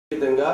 విధంగా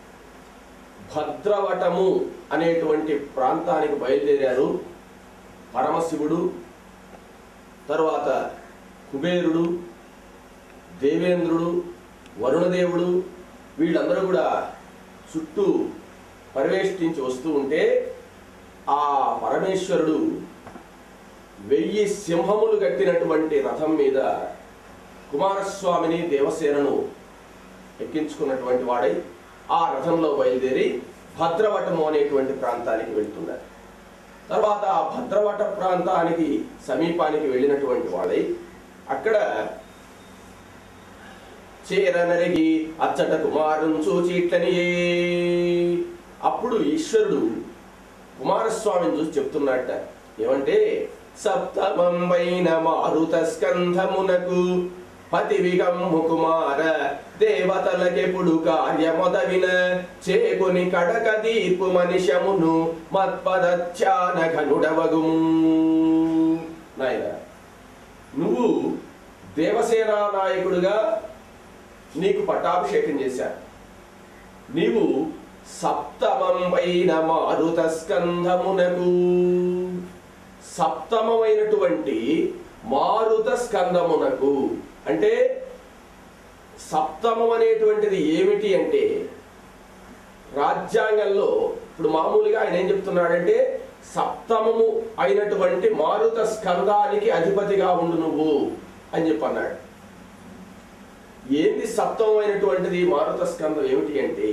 భద్రవటము అనేటువంటి ప్రాంతానికి బయలుదేరారు పరమశివుడు తరువాత కుబేరుడు దేవేంద్రుడు వరుణదేవుడు వీళ్ళందరూ కూడా చుట్టూ పరివేష్టించి వస్తూ ఉంటే ఆ పరమేశ్వరుడు వెయ్యి సింహములు కట్టినటువంటి రథం మీద కుమారస్వామిని దేవసేనను ఎక్కించుకున్నటువంటి వాడై ఆ రథంలో బయలుదేరి భద్రవటము అనేటువంటి ప్రాంతానికి వెళ్తున్నారు తర్వాత ఆ భద్రవట ప్రాంతానికి సమీపానికి వెళ్ళినటువంటి వాడై అక్కడ చేరనరిగి అచ్చట కుమారుని చూచి ఇట్లనియే అప్పుడు ఈశ్వరుడు కుమారస్వామిని చూసి చెప్తున్నట్ట ఏమంటే సప్తమంబైన మారుత స్కంధమునకు పతివిగమ్ము కుమార దేవతలకెప్పుడు కార్యమొదవిన చేకొని కడక దీర్పు మనిషమును మత్పదత్యాన ఘనుడవగుము నాయన నువ్వు దేవసేనా నాయకుడిగా నీకు పట్టాభిషేకం చేశారు నీవు సప్తమంపైన మారుత స్కంధమునకు సప్తమమైనటువంటి మారుత స్కందమునకు అంటే సప్తమం అనేటువంటిది ఏమిటి అంటే రాజ్యాంగంలో ఇప్పుడు మామూలుగా ఆయన ఏం చెప్తున్నాడంటే సప్తమము అయినటువంటి మారుత స్కందానికి అధిపతిగా ఉండు నువ్వు అని చెప్పి అన్నాడు ఏంది సప్తమైనటువంటిది మారుత స్కందం ఏమిటి అంటే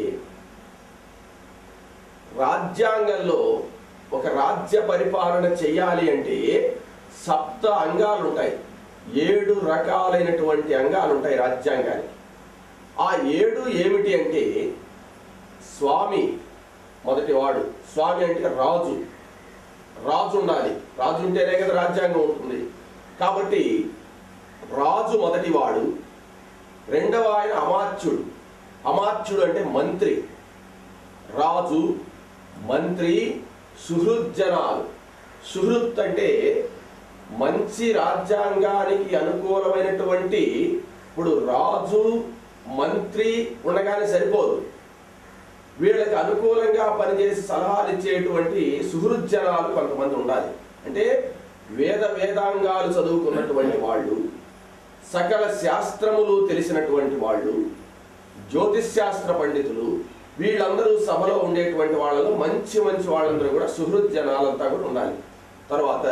రాజ్యాంగంలో ఒక రాజ్య పరిపాలన చెయ్యాలి అంటే సప్త అంగాలు ఉంటాయి ఏడు రకాలైనటువంటి అంగాలు ఉంటాయి రాజ్యాంగానికి ఆ ఏడు ఏమిటి అంటే స్వామి మొదటి వాడు స్వామి అంటే రాజు రాజు ఉండాలి రాజు ఉంటేనే కదా రాజ్యాంగం ఉంటుంది కాబట్టి రాజు మొదటి వాడు రెండవ ఆయన అమాత్యుడు అమాత్యుడు అంటే మంత్రి రాజు మంత్రి సుహృజ్జనాలు సుహృత్ అంటే మంచి రాజ్యాంగానికి అనుకూలమైనటువంటి ఇప్పుడు రాజు మంత్రి ఉండగానే సరిపోదు వీళ్ళకి అనుకూలంగా పనిచేసి సలహాలు ఇచ్చేటువంటి సుహృజ్జనాలు కొంతమంది ఉండాలి అంటే వేద వేదాంగాలు చదువుకున్నటువంటి వాళ్ళు సకల శాస్త్రములు తెలిసినటువంటి వాళ్ళు జ్యోతిష్ శాస్త్ర పండితులు వీళ్ళందరూ సభలో ఉండేటువంటి వాళ్ళలో మంచి మంచి వాళ్ళందరూ కూడా సుహృద్ జనాలంతా కూడా ఉండాలి తర్వాత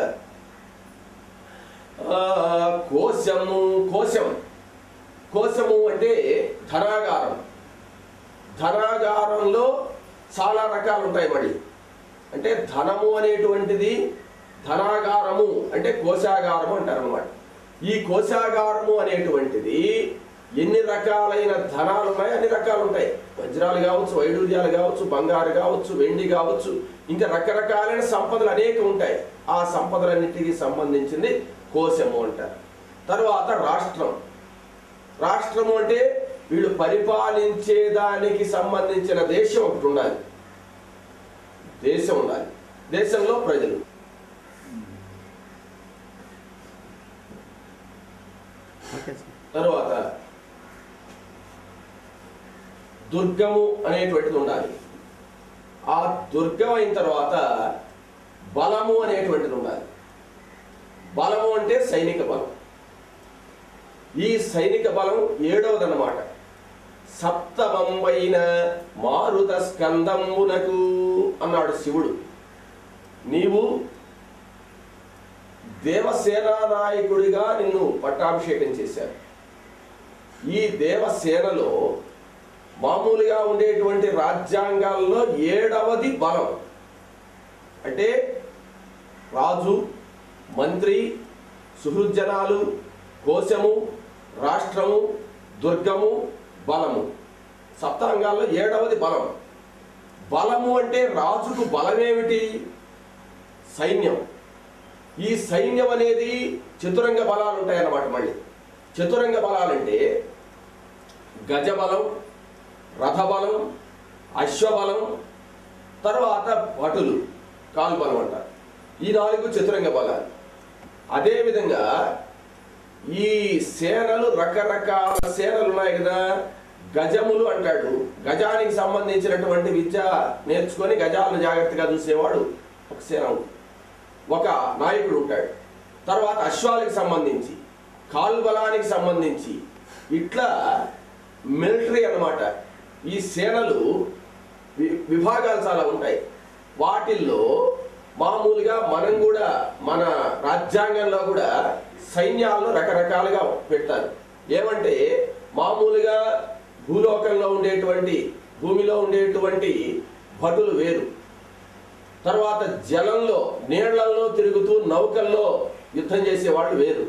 ఆ, కోశము కోశం కోశము అంటే ధనాగారం ధనాగారంలో చాలా రకాలు ఉంటాయి మళ్ళీ అంటే ధనము అనేటువంటిది ధనాగారము అంటే కోశాగారము అంటారు అనమాట ఈ కోశాగారము అనేటువంటిది ఎన్ని రకాలైన ధనాలు ఉన్నాయి అన్ని రకాలు ఉంటాయి వజ్రాలు కావచ్చు వైడూర్యాలు కావచ్చు బంగారు కావచ్చు వెండి కావచ్చు ఇంకా రకరకాలైన సంపదలు అనేక ఉంటాయి ఆ సంపదలన్నిటికీ సంబంధించింది కోశము అంటారు తర్వాత రాష్ట్రం రాష్ట్రము అంటే వీళ్ళు పరిపాలించే దానికి సంబంధించిన దేశం ఒకటి ఉండాలి దేశం ఉండాలి దేశంలో ప్రజలు ఓకే సార్ తరువాత దుర్గము అనేటువంటిది ఉండాలి ఆ దుర్గం అయిన తర్వాత బలము అనేటువంటిది ఉండాలి బలము అంటే సైనిక బలం ఈ సైనిక బలం ఏడవది అన్నమాట సప్తమంబైన మారుత స్కందమునకు అన్నాడు శివుడు నీవు దేవసేనా నాయకుడిగా నిన్ను పట్టాభిషేకం చేశారు ఈ దేవసేనలో మామూలుగా ఉండేటువంటి రాజ్యాంగాల్లో ఏడవది బలం అంటే రాజు మంత్రి సుహృజ్జనాలు కోశము రాష్ట్రము దుర్గము బలము సప్తాంగాల్లో ఏడవది బలం బలము అంటే రాజుకు బలమేమిటి సైన్యం ఈ సైన్యం అనేది చతురంగ బలాలు ఉంటాయి అన్నమాట మళ్ళీ చతురంగ బలాలంటే గజబలం రథబలం అశ్వబలం తర్వాత భటులు కాల్బలం అంటారు ఈ నాలుగు చతురంగ బలాలు అదేవిధంగా ఈ సేనలు రకరకాల సేనలు ఉన్నాయి కదా గజములు అంటాడు గజానికి సంబంధించినటువంటి విద్య నేర్చుకొని గజాలను జాగ్రత్తగా చూసేవాడు ఒక సేన ఉంది. ఒక నాయకుడు ఉంటాడు తర్వాత అశ్వాలకు సంబంధించి కాల్బలానికి సంబంధించి ఇట్లా మిలిటరీ అన్నమాట ఈ సేనలు వి- విభాగాలు చాలా ఉంటాయి వాటిల్లో మామూలుగా మనం కూడా మన రాజ్యాంగంలో కూడా సైన్యాలను రకరకాలుగా పెడతారు ఏమంటే మామూలుగా భూలోకంలో ఉండేటువంటి భూమిలో ఉండేటువంటి భటులు వేరు తర్వాత జలంలో నీళ్లలో తిరుగుతూ నౌకల్లో యుద్ధం చేసే వాళ్ళు వేరు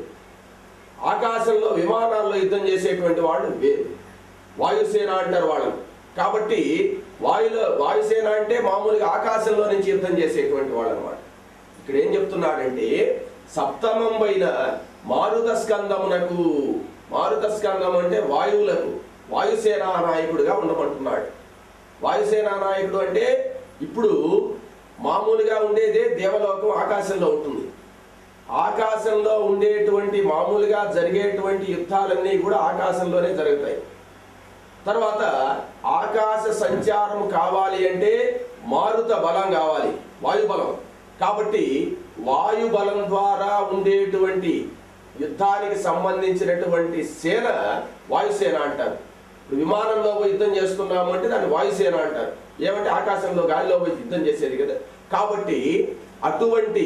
ఆకాశంలో విమానాల్లో యుద్ధం చేసేటువంటి వాళ్ళు వేరు వాయుసేన అంటారు వాళ్ళని కాబట్టి వాయులో వాయుసేన అంటే మామూలుగా ఆకాశంలో నుంచి యుద్ధం చేసేటువంటి వాళ్ళు అనమాట ఇక్కడ ఏం చెప్తున్నాడంటే సప్తమం పైన మారుత స్కందమునకు మారుత స్కందం అంటే వాయువులకు వాయుసేనా నాయకుడిగా ఉండమంటున్నాడు వాయుసేనా నాయకుడు అంటే ఇప్పుడు మామూలుగా ఉండేదే దేవలోకం ఆకాశంలో ఉంటుంది ఆకాశంలో ఉండేటువంటి మామూలుగా జరిగేటువంటి యుద్ధాలన్నీ కూడా ఆకాశంలోనే జరుగుతాయి తర్వాత ఆకాశ సంచారం కావాలి అంటే మారుత బలం కావాలి వాయుబలం కాబట్టి వాయుబలం ద్వారా ఉండేటువంటి యుద్ధానికి సంబంధించినటువంటి సేన వాయుసేన అంటారు ఇప్పుడు విమానంలో పోయి యుద్ధం చేస్తున్నాము అంటే దాన్ని వాయుసేన అంటారు ఏమంటే ఆకాశంలో గాలిలో పోయి యుద్ధం చేసేది కదా కాబట్టి అటువంటి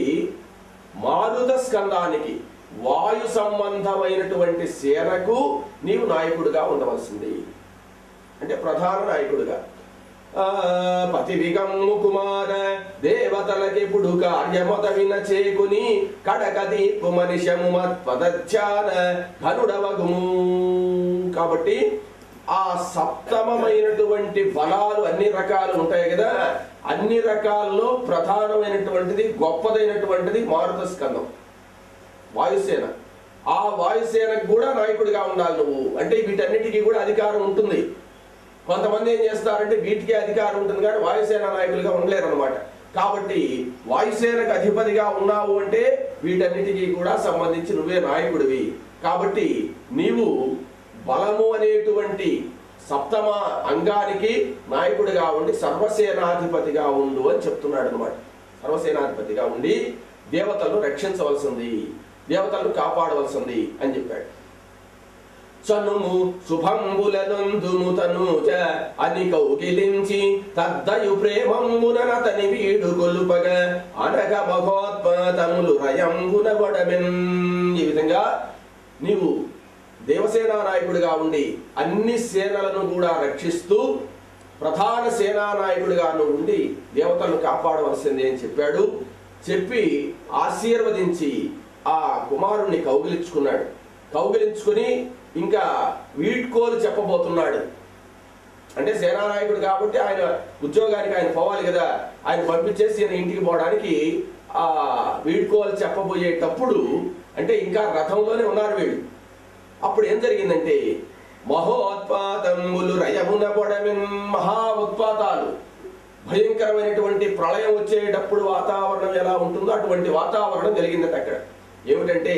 మారుత స్కందానికి వాయు సంబంధమైనటువంటి సేనకు నీవు నాయకుడిగా ఉండవలసింది అంటే ప్రధాన నాయకుడిగా ఆ, పతి విగమ్ము కుమార దేవతలకిప్పుడు కార్యమొద విన చేకుని కడక దీపు మనిషము మత్పదధ్యాన ఘనుడవగుము కాబట్టి ఆ సప్తమమైనటువంటి బలాలు అన్ని రకాలు ఉంటాయి కదా అన్ని రకాల్లో ప్రధానమైనటువంటిది గొప్పదైనటువంటిది మారుత స్కందం వాయుసేన ఆ వాయుసేనకు కూడా నాయకుడిగా ఉండాలి నువ్వు అంటే వీటన్నిటికీ కూడా అధికారం ఉంటుంది కొంతమంది ఏం చేస్తారంటే వీటికి అధికారం ఉంటుంది కానీ వాయుసేన నాయకులుగా ఉండలేరు అనమాట కాబట్టి వాయుసేనకు అధిపతిగా ఉన్నావు అంటే వీటన్నిటికీ కూడా సంబంధించి నువ్వే నాయకుడివి కాబట్టి నీవు బలము అనేటువంటి సప్తమ అంగానికి నాయకుడిగా ఉండి సర్వసేనాధిపతిగా ఉండు అని చెప్తున్నాడు అనమాట సర్వసేనాధిపతిగా ఉండి దేవతలను రక్షించవలసింది దేవతలను కాపాడవలసింది అని చెప్పాడు చనుము శుభంబులనందుము తనూచ అని కౌగిలించి తద్దయు ప్రేమంబునతని వీడు కొలుపగ అనగ మహోత్పాతములు రయంబున వడమెన్ ఈ విధంగా నీవు దేవసేనా నాయకుడిగా ఉండి అన్ని సేనలను కూడా రక్షిస్తూ ప్రధాన సేనా నాయకుడిగా నువ్వు ఉండి దేవతలను కాపాడవలసింది అని చెప్పాడు చెప్పి ఆశీర్వదించి ఆ కుమారుణ్ణి కౌగిలించుకున్నాడు కౌగిలించుకుని ఇంకా వీడ్కోలు చెప్పబోతున్నాడు అంటే సేనానాయకుడు కాబట్టి ఆయన ఉద్యోగానికి ఆయన పోవాలి కదా ఆయన పంపించేసి ఈయన ఇంటికి పోవడానికి ఆ వీడ్కోలు చెప్పబోయేటప్పుడు అంటే ఇంకా రథంలోనే ఉన్నారు వీళ్ళు అప్పుడు ఏం జరిగిందంటే మహోత్పాతములు రయమున పొడమిన్ మహా ఉత్పాతాలు భయంకరమైనటువంటి ప్రళయం వచ్చేటప్పుడు వాతావరణం ఎలా ఉంటుందో అటువంటి వాతావరణం కలిగిందట అక్కడ ఏమిటంటే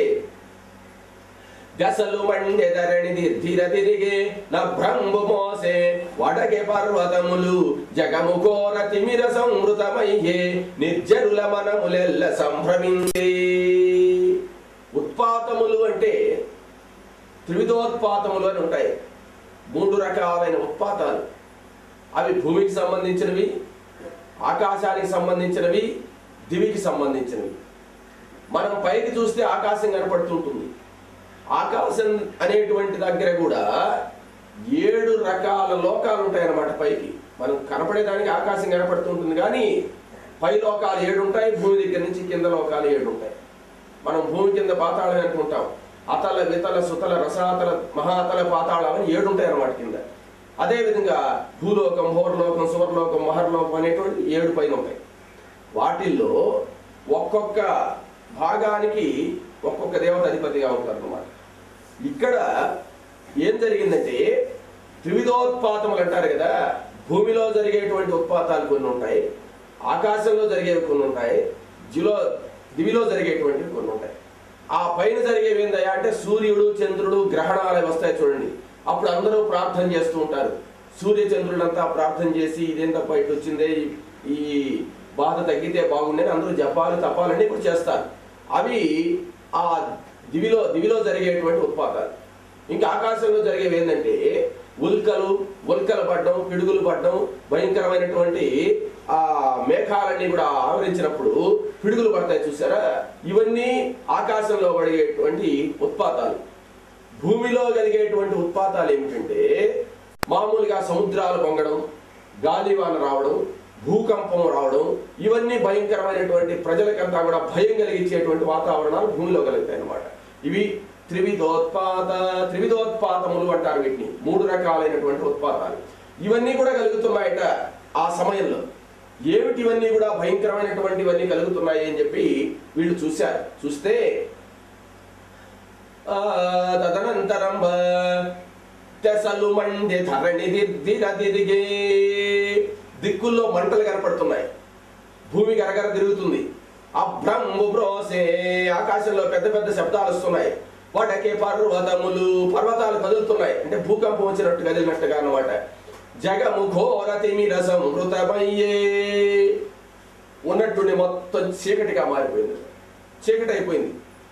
గసలు మండెదరణి ధిర తిరిగే నభ్రంబు మోసే వడకె పర్వతములు జగము కోర తిమిర సంవృతమయ్యే నిర్జరుల మనములెల్ల సంభ్రమించే ఉత్పాతములు అంటే త్రివిధోత్పాతములు అని ఉంటాయి మూడు రకాలైన ఉత్పాతాలు అవి భూమికి సంబంధించినవి ఆకాశానికి సంబంధించినవి దివికి సంబంధించినవి మనం పైకి చూస్తే ఆకాశం కనపడుతుంటుంది ఆకాశం అనేటువంటి దగ్గర కూడా ఏడు రకాల లోకాలు ఉంటాయన్నమాట పైకి మనం కనపడేదానికి ఆకాశం కనపడుతుంటుంది కానీ పై లోకాలు ఏడు ఉంటాయి భూమి దగ్గర నుంచి కింద లోకాలు ఏడు ఉంటాయి మనం భూమి కింద పాతాళం అనుకుంటాం అతల వితల సుతల రసాతల మహాతల పాతాళం అని ఏడు ఉంటాయి అన్నమాట కింద అదేవిధంగా భూలోకం హోర్లోకం సువర్లోకం మహర్లోకం అనేటువంటి ఏడు పైన ఉంటాయి వాటిల్లో ఒక్కొక్క భాగానికి ఒక్కొక్క దేవత అధిపతిగా ఉంటారు అన్నమాట ఇక్కడ ఏం జరిగిందంటే త్రివిధోత్పాతములు అంటారు కదా భూమిలో జరిగేటువంటి ఉత్పాతాలు కొన్ని ఉంటాయి ఆకాశంలో జరిగేవి కొన్ని ఉంటాయి జిలో దివిలో జరిగేటువంటివి కొన్ని ఉంటాయి ఆ పైన జరిగేవి ఏందయ్యా అంటే సూర్యుడు చంద్రుడు గ్రహణాలు వస్తాయి చూడండి అప్పుడు అందరూ ప్రార్థన చేస్తూ ఉంటారు సూర్యచంద్రులంతా ప్రార్థన చేసి ఇదేం తప్ప ఇటు వచ్చిందే ఈ- ఈ బాధ తగ్గితే బాగుండేది అందరూ జపాలు తపాలన్నీ ఇప్పుడు చేస్తారు అవి ఆ దివిలో దివిలో జరిగేటువంటి ఉత్పాతాలు ఇంకా ఆకాశంలో జరిగేవి ఏంటంటే ఉల్కలు ఉల్కలు పడడం పిడుగులు పడడం భయంకరమైనటువంటి ఆ మేఘాలన్నీ కూడా ఆవరించినప్పుడు పిడుగులు పడతాయి చూసారా ఇవన్నీ ఆకాశంలో పడేటువంటి ఉత్పాతాలు భూమిలో కలిగేటువంటి ఉత్పాతాలు ఏమిటంటే మామూలుగా సముద్రాలు పొంగడం గాలివాన రావడం భూకంపం రావడం ఇవన్నీ భయంకరమైనటువంటి ప్రజలకంతా కూడా భయం కలిగించేటువంటి వాతావరణాలు భూమిలో కలుగుతాయి అన్నమాట ఇవి త్రివిధోత్పాత త్రివిధోత్పాతములు అంటారు వీటిని మూడు రకాలైనటువంటి ఉత్పాతాలు ఇవన్నీ కూడా కలుగుతున్నాయట ఆ సమయంలో ఏమిటి ఇవన్నీ కూడా భయంకరమైనటువంటివన్నీ కలుగుతున్నాయి అని చెప్పి వీళ్ళు చూశారు చూస్తే ఆ, తదనంతరం తెసలు మండి ధరణి దిద్దిర తిరిగే దిక్కుల్లో మంటలు కనపడుతున్నాయి భూమి గరగర తిరుగుతుంది అభ్రంగు బ్రోసే ఆకాశంలో పెద్ద పెద్ద శబ్దాలు వస్తున్నాయి వాటకే పర్వతములు పర్వతాలు కదులుతున్నాయి అంటే భూకంపం వచ్చినట్టు కదిలినట్టుగా అన్నమాట జగము ఘోర తిమిర సంవృతమయ్యే ఉన్నట్టుండి మొత్తం చీకటిగా మారిపోయింది చీకటి అయిపోయింది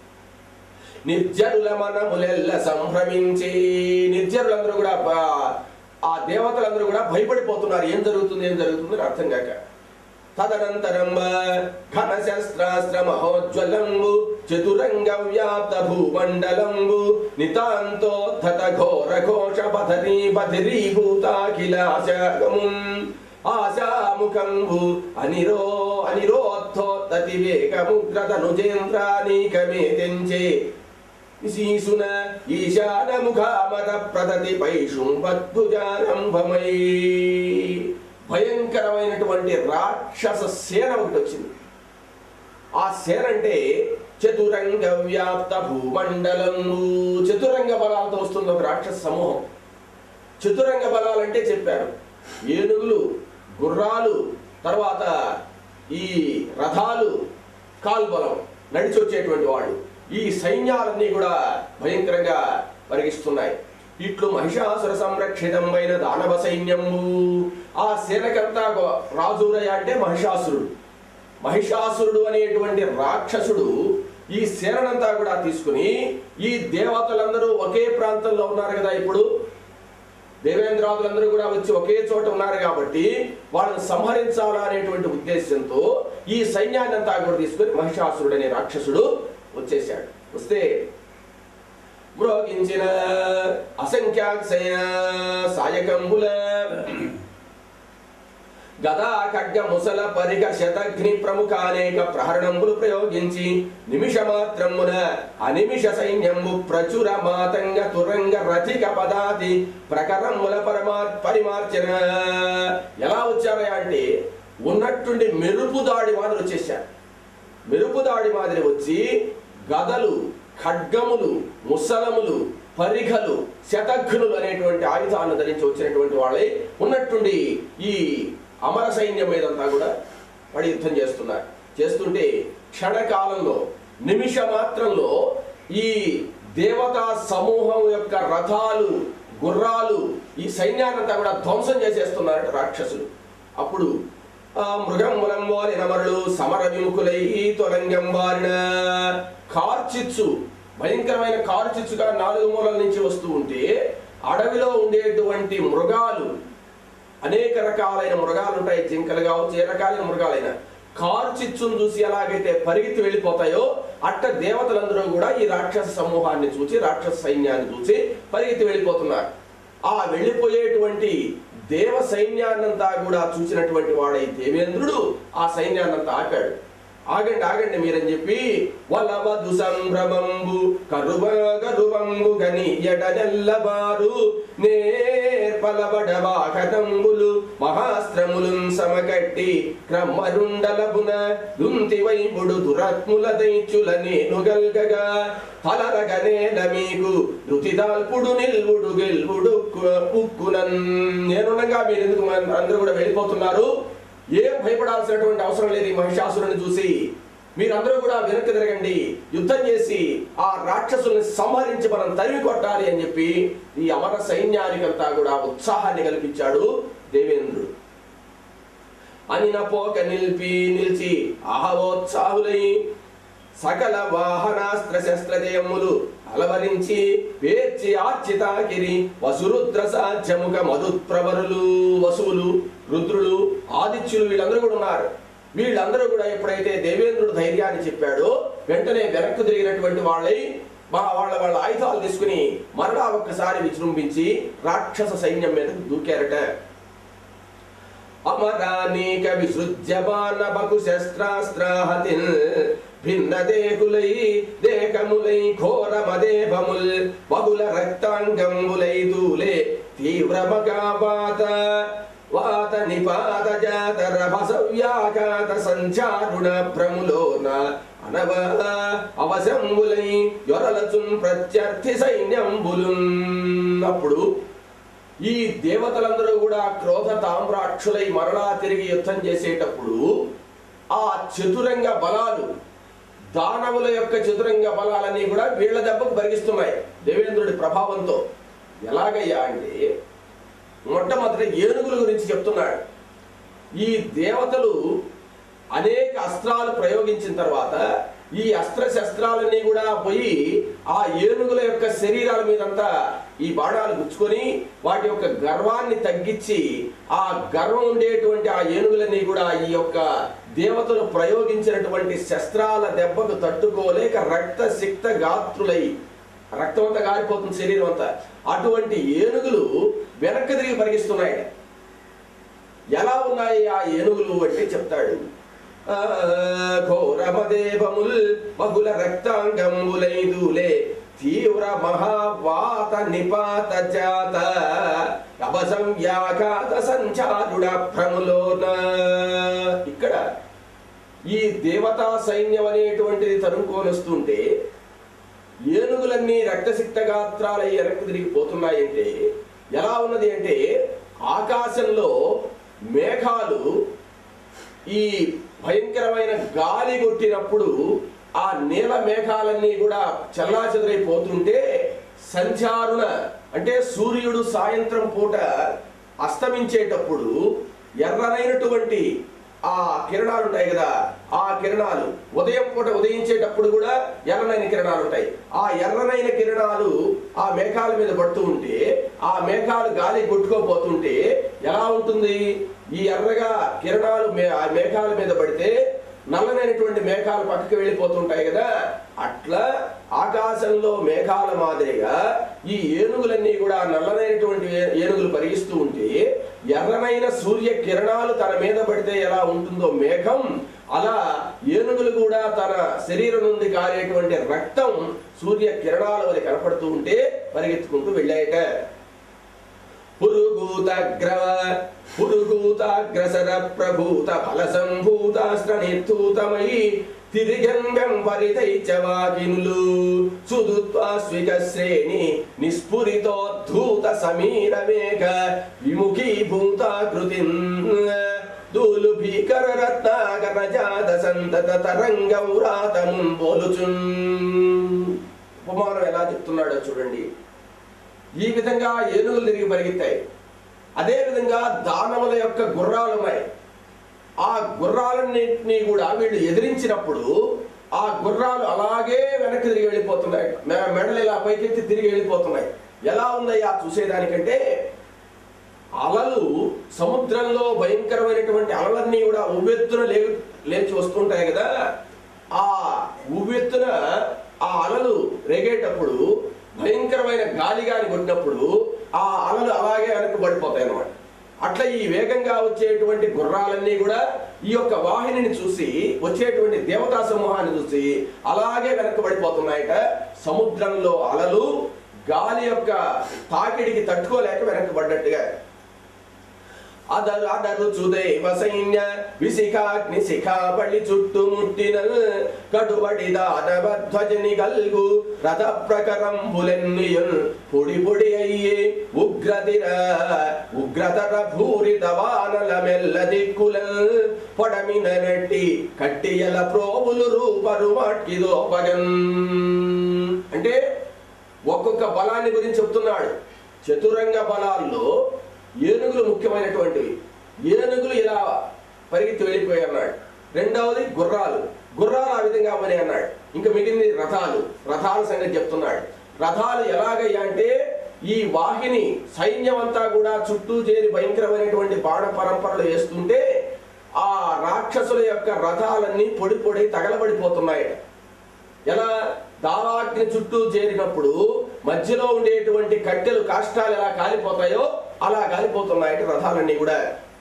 నిర్జరుల మనములెల్ల సంభ్రమించి నిర్జరులందరూ కూడా బా- ఆ దేవతలందరూ కూడా భయపడిపోతున్నారు ఏం జరుగుతుంది ఏం జరుగుతుంది అని అర్థం కాక తదనంతరం ఘన శస్త్రాస్త్ర మహోజ్వలంబు చతురంగ వ్యాప్త భూమండలంబు నితాంతోద్ధత ఘోర ఘోష బధరీ బధిరీభూతాఖిలాశగము ఆశాముఖంబు అనిరో అనిరోద్ధోత్తతి వేగముగ్రతనుజేంద్రానీకమే తెంచే విశీసున ఈశాన ముఖామర ప్రదతి పైశుంభద్భుజారంభమై భయంకరమైనటువంటి రాక్షస సేన ఒకటి వచ్చింది ఆ సేన అంటే చతురంగ వ్యాప్త భూమండలము చతురంగ బలాలతో వస్తుంది ఒక రాక్షస సమూహం చతురంగ బలాలంటే చెప్పారు ఏనుగులు గుర్రాలు తర్వాత ఈ రథాలు కాల్బలం నడిచి వచ్చేటువంటి వాళ్ళు ఈ సైన్యాలన్నీ కూడా భయంకరంగా పరిగిస్తున్నాయి ఇట్లు మహిషాసుర సంరక్షితమైన దానవ సైన్యము ఆ సేనకంతా గో- రాజురయ అంటే మహిషాసురుడు మహిషాసురుడు అనేటువంటి రాక్షసుడు ఈ సేనంతా కూడా తీసుకుని ఈ దేవతలందరూ ఒకే ప్రాంతంలో ఉన్నారు కదా ఇప్పుడు దేవేంద్రాదులందరూ కూడా వచ్చి ఒకే చోట ఉన్నారు కాబట్టి వాళ్ళని సంహరించాలా అనేటువంటి ఉద్దేశంతో ఈ సైన్యాన్ని అంతా కూడా తీసుకుని మహిషాసురుడు అనే రాక్షసుడు వచ్చేసాడు వస్తే మ్రోగించిన అసంఖ్యాక్షయ సాయకంబుల గదా ఖడ్గ ముసల పరిగ శతఘ్ని ప్రముఖ అనేక ప్రహరణంబులు ప్రయోగించి నిమిష మాత్రమున అనిమిష సైన్యము ప్రచుర మాతంగ తురంగ రథిక పదాతి ప్రకరముల పరమా పరిమార్చన ఎలా వచ్చారా అంటే ఉన్నట్టుండి మెరుపు దాడి మాదిరి వచ్చేసారు మెరుపు దాడి మాదిరి వచ్చి గదలు ఖడ్గములు ముసలములు పరిఘలు శతఘ్నులు అనేటువంటి ఆయుధాలను ధరించి వచ్చినటువంటి వాళ్ళే ఉన్నట్టుండి ఈ అమర సైన్యం మీదంతా కూడా పడి యుద్ధం చేస్తున్నారు చేస్తుంటే క్షణకాలంలో నిమిష మాత్రంలో ఈ దేవతా సమూహం యొక్క రథాలు గుర్రాలు ఈ సైన్యాన్నంతా కూడా ధ్వంసం చేసేస్తున్నారట రాక్షసులు అప్పుడు ఆ మృగం ములంబోలి నమరులు సమర విముఖులై తొలంగం వారిన కార్చిచ్చు భయంకరమైన కార్చిచ్చుగా నాలుగు మూలల నుంచి వస్తూ ఉంటే అడవిలో ఉండేటువంటి మృగాలు అనేక రకాలైన మృగాలు ఉంటాయి జింకలు కావచ్చు ఏ రకాలైన మృగాలైన కార్చిచ్చును చూసి ఎలాగైతే పరిగెత్తి వెళ్ళిపోతాయో అట్ట దేవతలందరూ కూడా ఈ రాక్షస సమూహాన్ని చూసి రాక్షస సైన్యాన్ని చూసి పరిగెత్తి వెళ్ళిపోతున్నారు ఆ వెళ్ళిపోయేటువంటి దేవ సైన్యాన్నంతా కూడా చూసినటువంటి వాడై దేవేంద్రుడు ఆ సైన్యాన్నంతా ఆపాడు ఆగండి ఆగండి మీరని చెప్పి వలవదు సంభ్రమంబు కరువ కరువంబు గని ఎడనెల్లబారు నేర్పలబడవాకతంబులు మహాస్త్రములున్ సమకట్టి క్రమ్మరుండలబున దుంతి వైపుడు దురత్ముల దైత్యుల నేను గల్గగా తలరగనేల మీకు ధృతిదాల్పుడు నిల్వుడు గెల్వుడు ఉక్కునన్ నేనుండగా మీరు ఎందుకు మన- అందరూ కూడా వెళ్ళిపోతున్నారు ఏం భయపడాల్సినటువంటి అవసరం లేదు ఈ మహిషాసురుని చూసి మీరందరూ కూడా వెనక్కి తిరగండి యుద్ధం చేసి ఆ రాక్షసుల్ని సంహరించి మనం తరిమి కొట్టాలి అని చెప్పి ఈ అమర సైన్యానికంతా కూడా ఉత్సాహాన్ని కల్పించాడు దేవేంద్రుడు అనిన పోక నిలిపి నిలిచి ఆహవోత్సాహులై సకల వాహనాస్త్ర శస్త్రజయములు అలవరించి పేర్చి ఆర్చితాకిరి వసురుద్ర సాధ్యముఖ మధుప్రవరులు వసువులు రుద్రులు ఆదిత్యులు వీళ్ళందరూ కూడా ఉన్నారు వీళ్ళందరూ కూడా ఎప్పుడైతే దేవేంద్రుడు ధైర్యాన్ని చెప్పాడో వెంటనే వెనక్కు తిరిగినటువంటి వాళ్ళై వా- వాళ్ళ వాళ్ళ ఆయుధాలు తీసుకుని మరలా ఒక్కసారి విజృంభించి రాక్షస సైన్యం మీద దూకారట అమరానీక విసృజ్యమాన బకు శస్త్రాస్త్రాహతిన్ భిన్న దేకులై దేకములై ఘోరమదేభముల్ బహుళ రక్తాంగంబులై దూలే తీవ్ర మగావాత వాత నిపాత జాత రభసవ్యాఘాత సంచారుణ భ్రములోన అనవ అవశంబులై యొరలచున్ ప్రత్యర్థి సైన్యంబులున్ అప్పుడు ఈ దేవతలందరూ కూడా క్రోధ తామ్రాక్షులై మరలా తిరిగి యుద్ధం చేసేటప్పుడు ఆ చతురంగ బలాలు దానవుల యొక్క చతురంగ బలాలన్నీ కూడా వీళ్ళ దెబ్బకు పరిగిస్తున్నాయి దేవేంద్రుడి ప్రభావంతో ఎలాగయ్యా అంటే మొట్టమొదటి ఏనుగుల గురించి చెప్తున్నాడు ఈ దేవతలు అనేక అస్త్రాలు ప్రయోగించిన తర్వాత ఈ అస్త్ర శస్త్రాలన్నీ కూడా పోయి ఆ ఏనుగుల యొక్క శరీరాల మీదంతా ఈ బాణాలు గుచ్చుకొని వాటి యొక్క గర్వాన్ని తగ్గించి ఆ గర్వం ఉండేటువంటి ఆ ఏనుగులన్నీ కూడా ఈ యొక్క దేవతలు ప్రయోగించినటువంటి శస్త్రాల దెబ్బకు తట్టుకోలేక రక్త సిక్త గాత్రులై రక్తం అంతా గారిపోతుంది శరీరం అంతా అటువంటి ఏనుగులు వెనక్కి తిరిగి పరిగిస్తున్నాయి ఎలా ఉన్నాయి ఆ ఏనుగులు అంటే చెప్తాడు ఆ, ఘోరమదేవముల్ బహుళ రక్తాంగంబులైదులే తీవ్ర మహావాత నిపాత జాత అపసం వ్యాఘాత సంచారుడ భ్రములోన ఇక్కడ ఈ దేవతా సైన్యం అనేటువంటిది తరుముకొని వస్తుంటే ఏనుగులన్నీ రక్తసిక్త గాత్రాలై వెనక్కి తిరిగిపోతున్నాయంటే ఎలా ఉన్నది అంటే ఆకాశంలో మేఘాలు ఈ భయంకరమైన గాలి కొట్టినప్పుడు ఆ నీల మేఘాలన్నీ కూడా చల్లాచెదరైపోతుంటే సంచారుణ అంటే సూర్యుడు సాయంత్రం పూట అస్తమించేటప్పుడు ఎర్రనైనటువంటి ఆ కిరణాలు ఉంటాయి కదా ఆ కిరణాలు ఉదయం పూట ఉదయించేటప్పుడు కూడా ఎర్రనైన కిరణాలు ఉంటాయి ఆ ఎర్రనైన కిరణాలు ఆ మేఘాల మీద పడుతూ ఉంటే ఆ మేఘాలు గాలి కొట్టుకోపోతుంటే ఎలా ఉంటుంది ఈ ఎర్రగా కిరణాలు మే- ఆ మేఘాల మీద పడితే నల్లనైనటువంటి మేఘాలు పక్కకి వెళ్ళిపోతుంటాయి కదా అట్లా ఆకాశంలో మేఘాల మాదిరిగా ఈ ఏనుగులన్నీ కూడా నల్లనైనటువంటి ఏ- ఏనుగులు పరిగిస్తూ ఉంటే ఎర్రనైన సూర్య కిరణాలు తన మీద పడితే ఎలా ఉంటుందో మేఘం అలా ఏనుగులు కూడా తన శరీరం నుండి కారేటువంటి రక్తం సూర్య కిరణాల వల్ల కనపడుతూ ఉంటే పరిగెత్తుకుంటూ వెళ్ళాయట పురుగూతగ్రవ పురుగూతాగ్రసర ప్రభూత ఫల సంభూతాస్త్ర నిర్ధూతమై తిరిగంగం పరితైచవాకినులు సుదుత్వాస్విక శ్రేణి నిస్ఫురితోద్ధూత సమీర వేగ విముఖీభూతాకృతి దూలు భీకర రత్నాకర జాత సంతత తరంగౌరాతమున్ పోలుచున్ ఉపమానం ఎలా చెప్తున్నాడో చూడండి ఈ విధంగా ఏనుగులు తిరిగి పరిగెత్తాయి అదే విధంగా దానవుల యొక్క గుర్రాలు ఉన్నాయి ఆ గుర్రాలన్నింటినీ కూడా వీళ్ళు ఎదిరించినప్పుడు ఆ గుర్రాలు అలాగే వెనక్కి తిరిగి వెళ్ళిపోతున్నాయి మె- మెడలు ఇలా పైకెత్తి తిరిగి వెళ్ళిపోతున్నాయి ఎలా ఉందయ్యా చూసేదానికంటే అలలు సముద్రంలో భయంకరమైనటువంటి అలలన్నీ కూడా ఉవ్వెత్తున లే లేచి వస్తుంటాయి కదా ఆ ఉవ్వెత్తున ఆ అలలు రేగేటప్పుడు భయంకరమైన గాలి గాని కొట్టినప్పుడు ఆ అలలు అలాగే వెనక్కి పడిపోతాయి అన్నమాట అట్లా ఈ వేగంగా వచ్చేటువంటి గుర్రాలన్నీ కూడా ఈ యొక్క వాహినిని చూసి వచ్చేటువంటి దేవతా సమూహాన్ని చూసి అలాగే వెనక్కి పడిపోతున్నాయట సముద్రంలో అలలు గాలి యొక్క తాకిడికి తట్టుకోలేక వెనక్కి పడ్డట్టుగా అదరు అదరుచు దేవ సైన్య విశిఖాగ్ని శిఖాబళి చుట్టుముట్టిన కడుబడి దానవధ్వజని గల్గు రథ ప్రకరంబులెన్నియున్ పొడి పొడి అయ్యే ఉగ్రతిర ఉగ్రతర భూరిత వానల మెల్ల దిక్కుల పొడమిన నెట్టి కట్టియల ప్రోవులు రూపరు మాట్కిదోపగన్ అంటే ఒక్కొక్క బలాన్ని గురించి చెప్తున్నాడు చతురంగ బలాల్లో ఏనుగులు ముఖ్యమైనటువంటివి ఏనుగులు ఇలా పరిగెత్తి వెళ్ళిపోయి అన్నాడు రెండవది గుర్రాలు గుర్రాలు ఆ విధంగా అవని అన్నాడు ఇంకా మిగిలింది రథాలు రథాల సంగతి చెప్తున్నాడు రథాలు ఎలాగయ్యా అంటే ఈ వాహిని సైన్యం అంతా కూడా చుట్టూ చేరి భయంకరమైనటువంటి బాణ పరంపరలు వేస్తుంటే ఆ రాక్షసుల యొక్క రథాలన్నీ పొడి పొడి తగలబడిపోతున్నాయట ఎలా దావాగ్ని చుట్టూ చేరినప్పుడు మధ్యలో ఉండేటువంటి కట్టెలు కాష్టాలు ఎలా కాలిపోతాయో అలా కాలిపోతున్నాయట రథాలన్నీ కూడా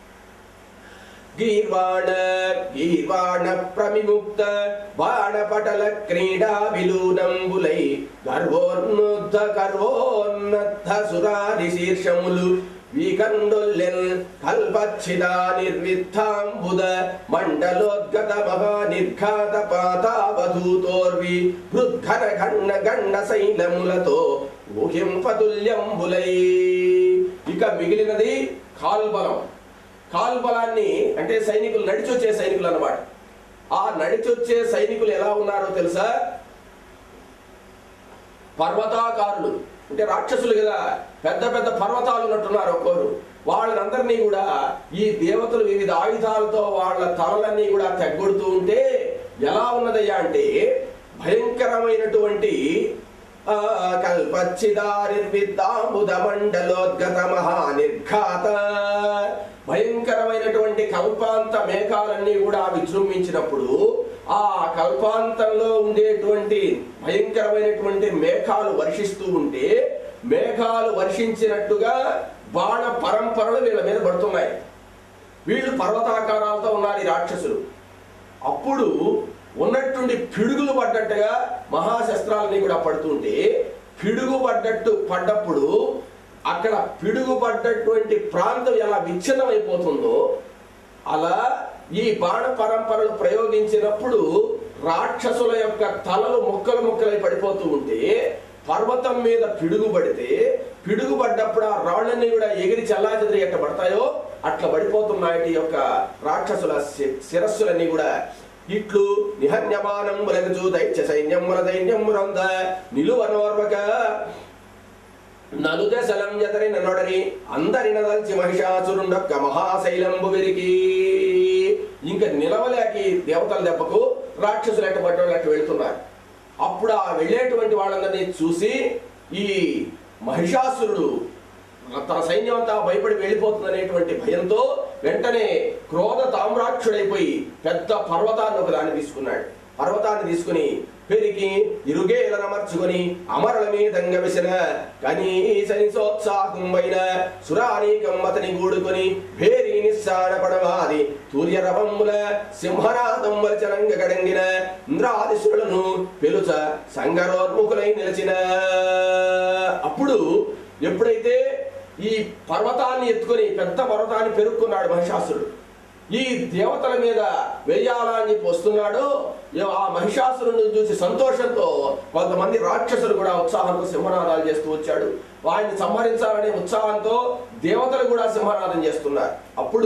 గీర్వాణ గీర్వాణ ప్రమిముక్త బాణపటల క్రీడా విలూనంబులై గర్వోన్నుద్ధ గర్వోన్నద్ధ సురాది శీర్షములు వికండొల్లెన్ కల్పచ్చిదా నిర్విద్ధాంబుద మండలోద్గత మహా నిర్ఘాత పాతావధూతోర్వి వృద్ధన గండ గండ శైలములతో ఊహింపతుల్యంబులై ఇక మిగిలినది కాల్బలం కాల్బలాన్ని అంటే సైనికులు నడిచొచ్చే సైనికులు అన్నమాట ఆ నడిచొచ్చే సైనికులు ఎలా ఉన్నారో తెలుసా పర్వతాకారులు అంటే రాక్షసులు కదా పెద్ద పెద్ద పర్వతాలు ఉన్నట్టున్నారు ఒక్కోరు వాళ్ళందరినీ కూడా ఈ దేవతలు వివిధ ఆయుధాలతో వాళ్ళ తలలన్నీ కూడా తెగ్గొడుతూ ఉంటే ఎలా ఉన్నదయ్యా అంటే భయంకరమైనటువంటి ఆ, కల్పచ్చిదారిర్విద్దాంబుద మండలోద్గత మహానిర్ఘాత భయంకరమైనటువంటి కల్పాంత మేఘాలన్నీ కూడా విజృంభించినప్పుడు ఆ కల్పాంతంలో ఉండేటువంటి భయంకరమైనటువంటి మేఘాలు వర్షిస్తూ ఉంటే మేఘాలు వర్షించినట్టుగా బాణ పరంపరలు వీళ్ళ మీద పడుతున్నాయి వీళ్ళు పర్వతాకారాలతో ఉన్నారు ఈ రాక్షసులు అప్పుడు ఉన్నట్టుండి పిడుగులు పడ్డట్టుగా మహాశస్త్రాలని కూడా పడుతుంటే పిడుగు పడ్డట్టు పడ్డప్పుడు అక్కడ పిడుగు పడ్డటువంటి ప్రాంతం ఎలా విచ్ఛిన్నం అయిపోతుందో అలా ఈ బాణ పరంపరలు ప్రయోగించినప్పుడు రాక్షసుల యొక్క తలలు ముక్కలు ముక్కలై పడిపోతూ ఉంటే పర్వతం మీద పిడుగు పడితే పిడుగు పడ్డప్పుడు ఆ రాళ్ళన్నీ కూడా ఎగిరి చల్లాచెదిరి ఎట్ట పడతాయో అట్లా పడిపోతున్నాయి ఈ యొక్క రాక్షసుల శి- శిరస్సులన్నీ కూడా ఇట్లు నిహన్యమానం ములగచు దైత్య సైన్యముల దైన్యమురంద నిలువనోర్వక నలుదశలం జతరి నన్నొడని అందరిన దల్చి మహిషాసురుండొక్క మహాశైలంబు విరికి ఇంకా నిలవలేక ఈ దేవతల దెబ్బకు రాక్షసులు ఎట్ట పడ్డోళ్ళు అట్ట వెళ్తున్నారు అప్పుడు ఆ వెళ్ళేటువంటి వాళ్ళందరినీ చూసి ఈ మహిషాసురుడు తన సైన్యం అంతా భయపడి వెళ్ళిపోతుందనేటువంటి భయంతో వెంటనే క్రోధ తామ్రాక్షుడైపోయి పెద్ద పర్వతాన్ని ఒక దాన్ని తీసుకున్నాడు పర్వతాన్ని తీసుకుని పెరిగి ఇరుగేలనమర్చుకొని అమరుల మీదంగ విసిన కనీసోత్సాహంబైన సురానీకం అతని గూడుకొని భేరీ నిస్సాన పడవాది తూర్యరవముల సింహనాదం వలచనంగ గడంగిన ఇంద్రాదిశులను పెలుచ సంగరోన్ముఖులై నిలిచిన అప్పుడు ఎప్పుడైతే ఈ పర్వతాన్ని ఎత్తుకొని పెద్ద పర్వతాన్ని పెరుక్కున్నాడు మహిషాసురుడు ఈ దేవతల మీద వెయ్యాలా అని చెప్పి వస్తున్నాడు ఏ- ఆ మహిషాసురుని చూసి సంతోషంతో కొంతమంది రాక్షసులు కూడా ఉత్సాహంతో సింహనాదాలు చేస్తూ వచ్చాడు వాడిని సంహరించాలనే ఉత్సాహంతో దేవతలు కూడా సింహనాదం చేస్తున్నారు అప్పుడు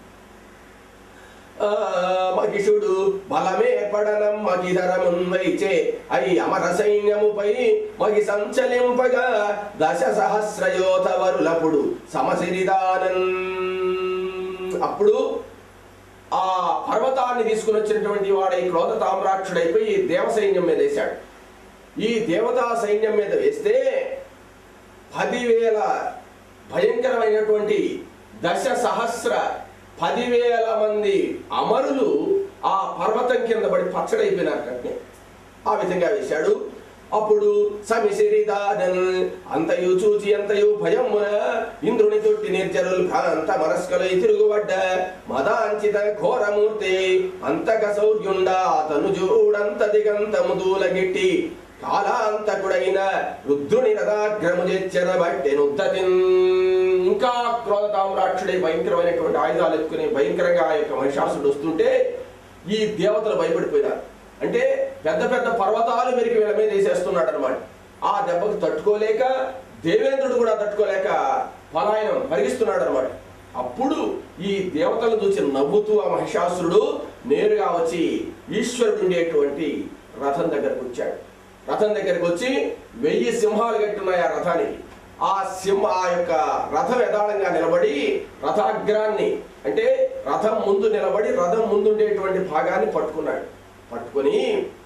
ఆ, మహిషుడు బలమే పడనం మగిధరమున్వైచే అయి అమర సైన్యముపై మగి సంచలింపగా దశ సహస్రయోధ వరులపుడు సమసిరిదానన్ అప్పుడు ఆ పర్వతాన్ని తీసుకుని వచ్చినటువంటి వాడు ఈ క్రోధ తామ్రాక్షుడైపోయి ఈ దేవ సైన్యం మీద వేశాడు ఈ దేవతా సైన్యం మీద వేస్తే పదివేల భయంకరమైనటువంటి దశ సహస్ర పదివేల మంది అమరులు ఆ పర్వతం కింద పడి పచ్చడైపోయినారు కట్నే ఆ విధంగా వేశాడు అప్పుడు సమిసిరిదానన్ అంతయు చూచి అంతయు భయమున ఇంద్రుని తొట్టి నిర్జరులు భ్రాంత మనస్కలై తిరుగుబడ్డ మదాంచిత ఘోరమూర్తి అంతక శౌర్యుండా తను చూడంత దిగంతము దూలగిట్టి కాలాంతకుడైన రుద్రుని రథాగ్రము చెచ్చర బట్టెనుద్దతిన్ ఇంకా క్రోధతామ్రాక్షుడే భయంకరమైనటువంటి ఆయుధాలు ఎత్తుకుని భయంకరంగా ఆ యొక్క మహిషాసుడు వస్తుంటే ఈ దేవతలు భయపడిపోయినారు అంటే పెద్ద పెద్ద పర్వతాలు మెరికి వీళ్ళ మీద వేసేస్తున్నాడు అనమాట ఆ దెబ్బకు తట్టుకోలేక దేవేంద్రుడు కూడా తట్టుకోలేక పలాయనం పరిగిస్తున్నాడు అనమాట అప్పుడు ఈ దేవతలను చూసి నవ్వుతూ ఆ మహిషాసురుడు నేరుగా వచ్చి ఈశ్వరుడు ఉండేటువంటి రథం దగ్గరకు వచ్చాడు రథం దగ్గరకు వచ్చి వెయ్యి సింహాలు కట్టున్నాయి ఆ రథానికి ఆ సింహ ఆ యొక్క రథం యథాళంగా నిలబడి రథాగ్రాన్ని అంటే రథం ముందు నిలబడి రథం ముందుండేటువంటి భాగాన్ని పట్టుకున్నాడు పట్టుకొని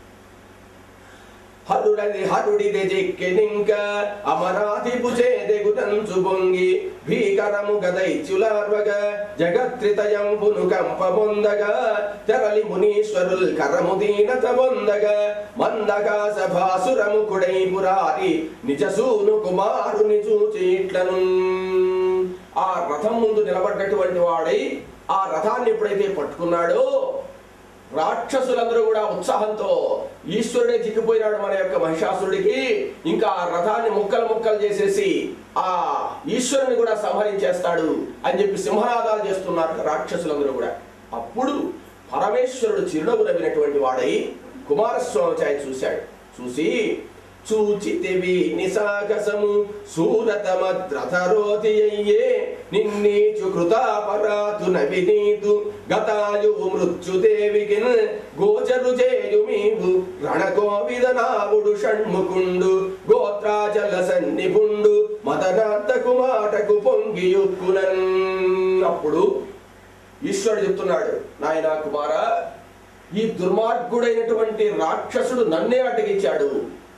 హరుడది హరుడిదే చెక్కెనింక అమరాధి పుచేదెగుటంచు బొంగి భీకరము గదైత్యులార్వగ జగత్రితయంబును కంపమొందగా తెరలి మునీశ్వరుల్ కరము దీనత బొందగ మందగా సభాసురము కుడై పురారి నిజసూను కుమారుని చూచి ఇట్లను ఆ రథం ముందు నిలబడ్డటువంటి వాడై ఆ రథాన్ని ఎప్పుడైతే పట్టుకున్నాడో రాక్షసులందరూ కూడా ఉత్సాహంతో ఈశ్వరుడే చిక్కిపోయినాడు మన యొక్క మహిషాసురుడికి ఇంకా ఆ రథాన్ని ముక్కలు ముక్కలు చేసేసి ఆ ఈశ్వరుని కూడా సంహరించేస్తాడు అని చెప్పి సింహనాదాలు చేస్తున్నారు రాక్షసులందరూ కూడా అప్పుడు పరమేశ్వరుడు చిరునవ్వు నవ్వినటువంటి వాడై కుమారస్వామి చాయ్ చూశాడు చూసి చూచితివి నిసాగసము సూరతమద్రథరోతి అయ్యే నిన్నీచు కృతాపరాతు నవినీతు గతాయు మృత్యుదేవికిన్ గోచరు చేయు మీవు రణకోవిదనావుడు షణ్ముకుండు గోత్రాచల సన్నిపుండు మదనాంతకు మాటకు పొంగియుక్కునన్ అప్పుడు ఈశ్వరుడు చెప్తున్నాడు నాయనా కుమారా ఈ దుర్మార్గుడైనటువంటి రాక్షసుడు నన్నే అడ్డగించాడు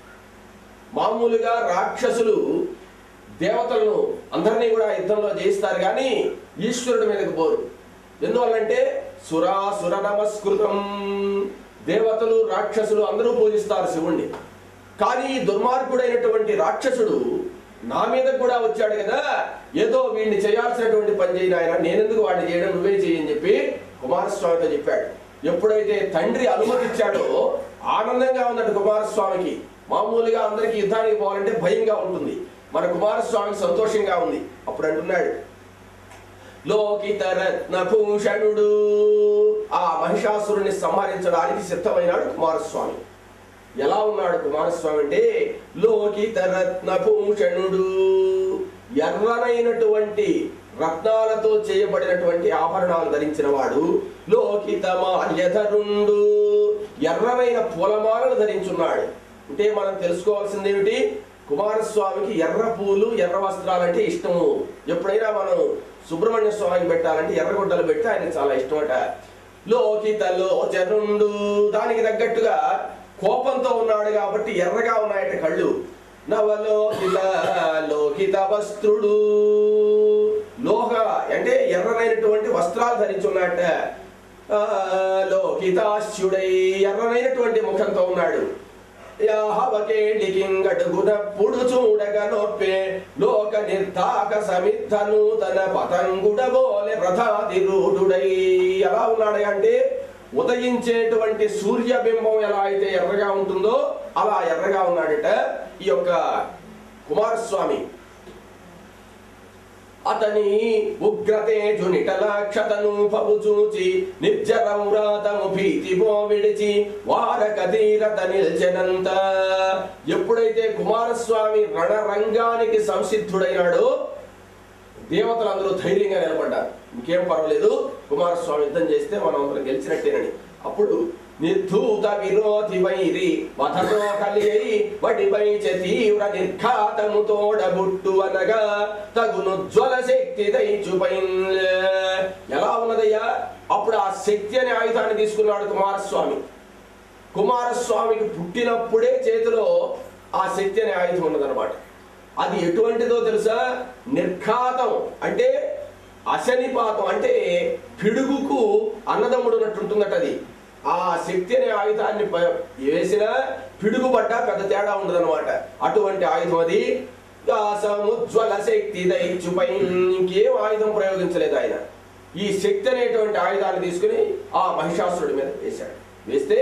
మామూలుగా రాక్షసులు దేవతలను అందరినీ కూడా యుద్ధంలో జయిస్తారు కానీ ఈశ్వరుడి మీదకి పోరు ఎందువల్లంటే సురాసుర నమస్కృతం దేవతలు రాక్షసులు అందరూ పూజిస్తారు శివుణ్ణి కానీ ఈ దుర్మార్గుడైనటువంటి రాక్షసుడు నా మీద కూడా వచ్చాడు కదా ఏదో వీడిని చేయాల్సినటువంటి పని చేయను ఆయన నేనెందుకు వాడిని చేయడం నువ్వే చేయని చెప్పి కుమారస్వామితో చెప్పాడు ఎప్పుడైతే తండ్రి అనుమతిచ్చాడో ఆనందంగా ఉందట కుమారస్వామికి మామూలుగా అందరికి యుద్ధానికి పోవాలంటే భయంగా ఉంటుంది మన కుమారస్వామికి సంతోషంగా ఉంది అప్పుడు అంటున్నాడు లోకిత రత్నభూషణుడు ఆ మహిషాసురుని సంహరించడానికి సిద్ధమైనాడు కుమారస్వామి ఎలా ఉన్నాడు కుమారస్వామి అంటే లోకిత రత్నభూషణుడు ఎర్రనైనటువంటి రత్నాలతో చేయబడినటువంటి ఆభరణాలు ధరించిన వాడు లోకిత మాల్యధరుండు ఎర్రనైన పూలమాలను ధరించున్నాడు అంటే మనం తెలుసుకోవాల్సింది ఏమిటి కుమారస్వామికి ఎర్ర పూలు ఎర్ర వస్త్రాలు అంటే ఇష్టము ఎప్పుడైనా మనం సుబ్రహ్మణ్య స్వామికి పెట్టాలంటే ఎర్రగుడ్డలు పెట్టి ఆయనకి చాలా ఇష్టమట లోకిత లోచరుండు దానికి తగ్గట్టుగా కోపంతో ఉన్నాడు కాబట్టి ఎర్రగా ఉన్నాయట కళ్ళు నవలోకిత లోకిత వస్త్రుడు లోహ అంటే ఎర్రనైనటువంటి వస్త్రాలు ధరించున్నట్ట ఆ, లోకితాస్యుడై ఎర్రనైనటువంటి ముఖంతో ఉన్నాడు యాహవకేళికింగడుగునప్పుడు చూడగా నొప్పే లోక నిర్తాక సమిద్ధ నూతన పతంగుడబోలె రథాదిరూఢుడై ఎలా ఉన్నాడు అంటే ఉదయించేటువంటి సూర్యబింబం ఎలా అయితే ఎర్రగా ఉంటుందో అలా ఎర్రగా ఉన్నాడట ఈ యొక్క కుమారస్వామి అతని ఉగ్రతేజు నిటలాక్షతను పబు చూచి నిర్జరం రాతము భీతి పో విడిచి వారక తీరత నిల్చెనంత ఎప్పుడైతే కుమారస్వామి రణరంగానికి సంసిద్ధుడైనాడో దేవతలందరూ ధైర్యంగా నిలబడ్డారు ఇంకేం పర్వాలేదు కుమారస్వామి యుద్ధం చేస్తే మనం అందరం గెలిచినట్టేనని అప్పుడు నిర్ధూత విరోధి వైరి వధతో కలిగి వడిపై తీవ్ర నిర్ఘాతము తోడబుట్టు అనగా తగును జ్వల శక్తి దైచుపై ఎలా ఉన్నదయ్యా అప్పుడు ఆ శక్తి అనే ఆయుధాన్ని తీసుకున్నాడు కుమారస్వామి కుమారస్వామికి పుట్టినప్పుడే చేతిలో ఆ శక్తి అనే ఆయుధం ఉన్నదన్నమాట అది ఎటువంటిదో తెలుసా నిర్ఘాతం అంటే అశనిపాతం అంటే పిడుగుకు అన్నదమ్ముడు ఉన్నట్టు ఉంటుందట అది ఆ శక్తి అనే ఆయుధాన్ని ప- వేసిన పిడుగుపడ్డ పెద్ద తేడా ఉండదన్నమాట అటువంటి ఆయుధం అది సముజ్వల శక్తి దైత్యుపై ఇంకేం ఆయుధం ప్రయోగించలేదు ఆయన ఈ శక్తి అనేటువంటి ఆయుధాన్ని తీసుకుని ఆ మహిషాసురుడి మీద వేశాడు వేస్తే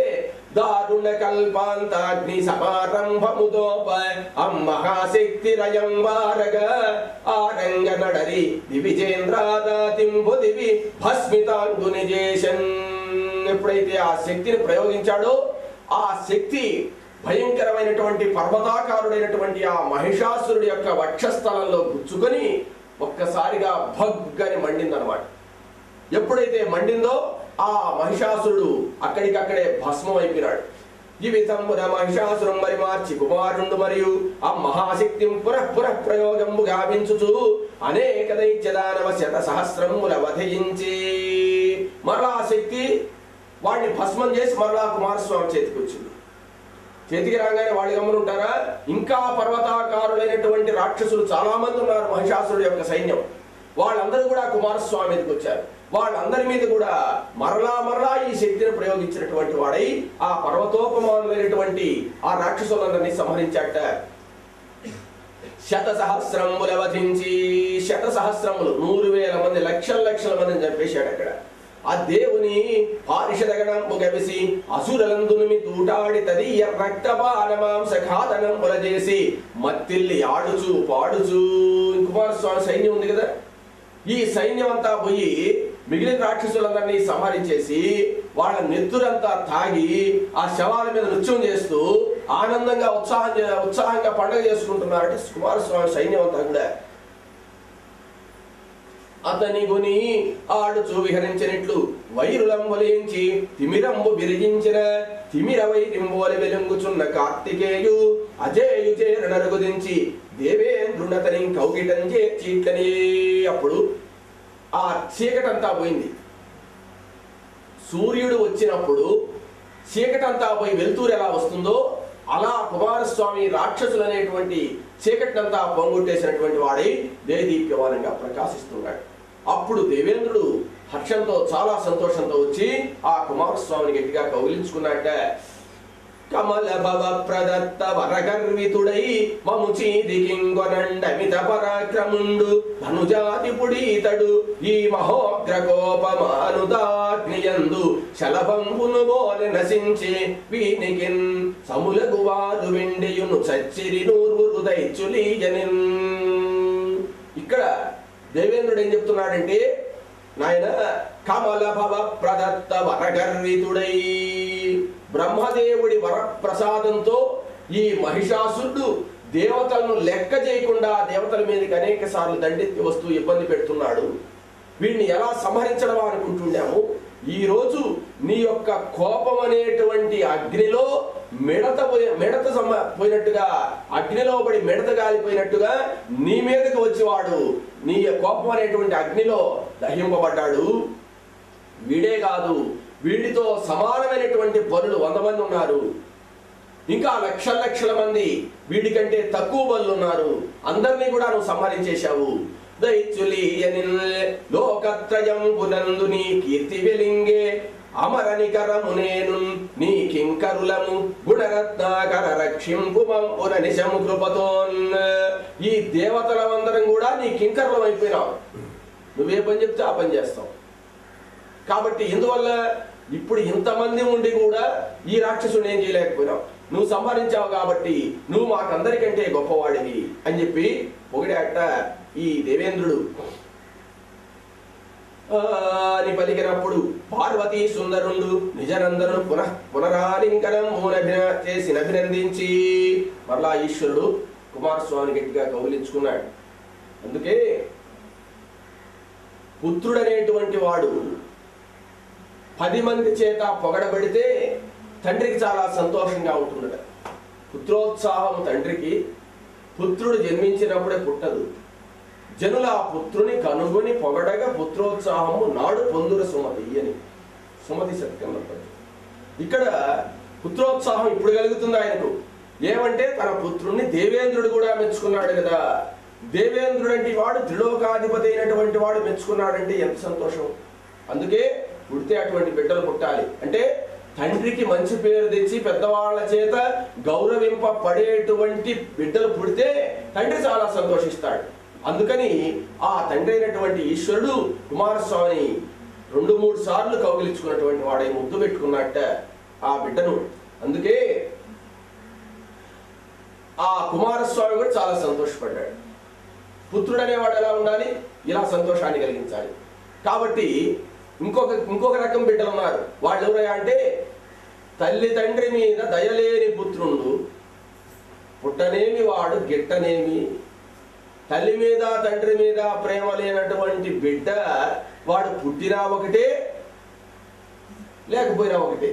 దారుణ కల్పాంతాగ్ని సమారంభముదోప అమ్మహాశక్తిరయం వారగ ఆరంగ నడరి దివిజేంద్రాదాతింపు దివి భస్మితాంగుని చేషన్ ఎప్పుడైతే ఆ శక్తిని ప్రయోగించాడో ఆ శక్తి భయంకరమైనటువంటి పర్వతాకారుడైనటువంటి ఆ మహిషాసురుడి యొక్క వక్షస్థలంలో గుచ్చుకొని ఒక్కసారిగా భగ్గని మండిందనమాట ఎప్పుడైతే మండిందో ఆ మహిషాసురుడు అక్కడికక్కడే భస్మం అయిపోయినాడు జీవితమున మహిషాసురం మరి మార్చి కుమారుండు మరియు ఆ మహాశక్తి పునః పునః ప్రయోగము గావించుచు అనేక దైత్యదానవ శత సహస్రముల వధించి మరలా ఆ శక్తి వాడిని భస్మం చేసి మరలా కుమారస్వామి చేతికి వచ్చింది చేతికి రాగానే వాళ్ళు గమనుంటారా ఇంకా పర్వతాకారులైనటువంటి రాక్షసులు చాలా మంది ఉన్నారు మహిషాసురుడు యొక్క సైన్యం వాళ్ళందరూ కూడా కుమారస్వామి మీదకి వచ్చారు వాళ్ళందరి మీద కూడా మరలా మరలా ఈ శక్తిని ప్రయోగించినటువంటి వాడై ఆ పర్వతోపమానులైనటువంటి ఆ రాక్షసులందరినీ సంహరించాట శత సహస్రములు వధించి శత సహస్రములు నూరు వేల మంది లక్షల లక్షల మందిని చంపేశాడు అక్కడ ఆ దేవుని పారిషదగణంపు గవిసి అసురలందుని తూటాడి తదీయ రక్తపానమాంస ఘాతనంబుల చేసి మత్తిల్లి ఆడుచు పాడుచు కుమారస్వామి సైన్యం ఉంది కదా ఈ సైన్యం అంతా పోయి మిగిలిన రాక్షసులందరినీ సంహరించేసి వాళ్ళ నెత్తురంతా తాగి ఆ శవాల మీద నృత్యం చేస్తూ ఆనందంగా ఉత్సాహం చే- ఉత్సాహంగా పండుగ చేసుకుంటున్నారంటే కుమారస్వామి సైన్యం అంతా కూడా అతని గుని ఆడుచు విహరించినట్లు వైరులం వలించి తిమిరంబు విరిగించిన తిమిర వైరింబోలి వెలుంగుచున్న కార్తికేయు అజేయు చేరనరుగుదించి దేవేంద్రునతని కౌగిటం చీట్లని అప్పుడు ఆ చీకటంతా పోయింది సూర్యుడు వచ్చినప్పుడు చీకటంతా పోయి వెలుతురు ఎలా వస్తుందో అలా కుమారస్వామి రాక్షసులు అనేటువంటి చీకటినంతా పొంగొట్టేసినటువంటి వాడై దేదీప్యమానంగా ప్రకాశిస్తున్నాడు అప్పుడు దేవేంద్రుడు హర్షంతో చాలా సంతోషంతో వచ్చి ఆ కుమారస్వామిని గట్టిగా కౌగిలించుకున్నట్ట కమల భవ ప్రదత్త వరగర్వితుడై మము చీదికింగొనండమిత పరాక్రముండు ధనుజాతి పుడీతడు ఈ మహోగ్ర కోపమానుదాగ్నియందు శలభంబును బోలె నశించి వీనికిన్ సములగు వారు వెండియును చచ్చిరి నూర్వురు దైత్యులీయనిన్ ఇక్కడ దేవేంద్రుడు ఏం చెప్తున్నాడంటే నాయన కమల భవ ప్రదత్త వరగర్వితుడై బ్రహ్మదేవుడి వరప్రసాదంతో ఈ మహిషాసురుడు దేవతలను లెక్క చేయకుండా దేవతల మీదకి అనేక సార్లు దండెత్తి వస్తూ ఇబ్బంది పెడుతున్నాడు వీడిని ఎలా సంహరించడం అనుకుంటుండాము ఈ రోజు నీ యొక్క కోపం అనేటువంటి అగ్నిలో మిడత పోయి- మిడత సమ పోయినట్టుగా అగ్నిలో పడి మిడత గాలిపోయినట్టుగా నీ మీదకి వచ్చేవాడు నీ కోపం అనేటువంటి అగ్నిలో దహింపబడ్డాడు వీడే కాదు వీడితో సమానమైనటువంటి పనులు వంద మంది ఉన్నారు ఇంకా లక్షల లక్షల మంది వీడికంటే తక్కువ బలు ఉన్నారు అందరినీ కూడా నువ్వు సంహరించేశావు దైత్యులీయనిల్ లోకత్రయం పునందు నీ కీర్తి వెలింగే అమరనికరము నేను నీ కింకరులము గుణరత్నాకర రక్షింపు మంపున నిశము కృపతోన్ ఈ దేవతలమందరం కూడా నీ కింకరులం అయిపోయినావు నువ్వే పని చెప్తే ఆ పని చేస్తావు కాబట్టి ఇందువల్ల ఇప్పుడు ఇంతమంది ఉండి కూడా ఈ రాక్షసుని ఏం చేయలేకపోయినావు నువ్వు సంహరించావు కాబట్టి నువ్వు మాకందరికంటే గొప్పవాడివి అని చెప్పి పొగిడాట ఈ దేవేంద్రుడు ఆ అని పలికినప్పుడు పార్వతీ సుందరుండు నిజనందరుడు పునః పునరాలింకనం మూలభిన చేసి అభినందించి మరలా ఈశ్వరుడు కుమారస్వామిని గట్టిగా కౌలించుకున్నాడు అందుకే పుత్రుడనేటువంటి వాడు పది మంది చేత పొగడబడితే తండ్రికి చాలా సంతోషంగా ఉంటుందట పుత్రోత్సాహం తండ్రికి పుత్రుడు జన్మించినప్పుడే పుట్టదు జనుల ఆ పుత్రుని కనుగొని పొగడగా పుత్రోత్సాహము నాడు పొందుర సుమతి అని సుమతి సత్యంలో ఇక్కడ పుత్రోత్సాహం ఇప్పుడు కలుగుతుంది ఆయనకు ఏమంటే తన పుత్రుణ్ణి దేవేంద్రుడు కూడా మెచ్చుకున్నాడు కదా దేవేంద్రుడు అంటే వాడు త్రిలోకాధిపతి అయినటువంటి వాడు మెచ్చుకున్నాడంటే ఎంత సంతోషం అందుకే పుడితే అటువంటి బిడ్డలు పుట్టాలి అంటే తండ్రికి మంచి పేరు తెచ్చి పెద్దవాళ్ళ చేత గౌరవింపబడేటువంటి బిడ్డలు పుడితే తండ్రి చాలా సంతోషిస్తాడు అందుకని ఆ తండ్రి అయినటువంటి ఈశ్వరుడు కుమారస్వామిని రెండు మూడు సార్లు కౌగిలించుకున్నటువంటి వాడై ముద్దు పెట్టుకున్నట్ట ఆ బిడ్డను అందుకే ఆ కుమారస్వామి కూడా చాలా సంతోషపడ్డాడు పుత్రుడు అనేవాడు ఎలా ఉండాలి ఇలా సంతోషాన్ని కలిగించాలి కాబట్టి ఇంకొక ఇంకొక రకం బిడ్డలు ఉన్నారు వాళ్ళు ఎవరయ్యా అంటే తల్లి తండ్రి మీద దయలేని పుత్రుడు పుట్టనేమి వాడు గిట్టనేమి తల్లి మీద తండ్రి మీద ప్రేమ లేనటువంటి బిడ్డ వాడు పుట్టినా ఒకటే లేకపోయినా ఒకటే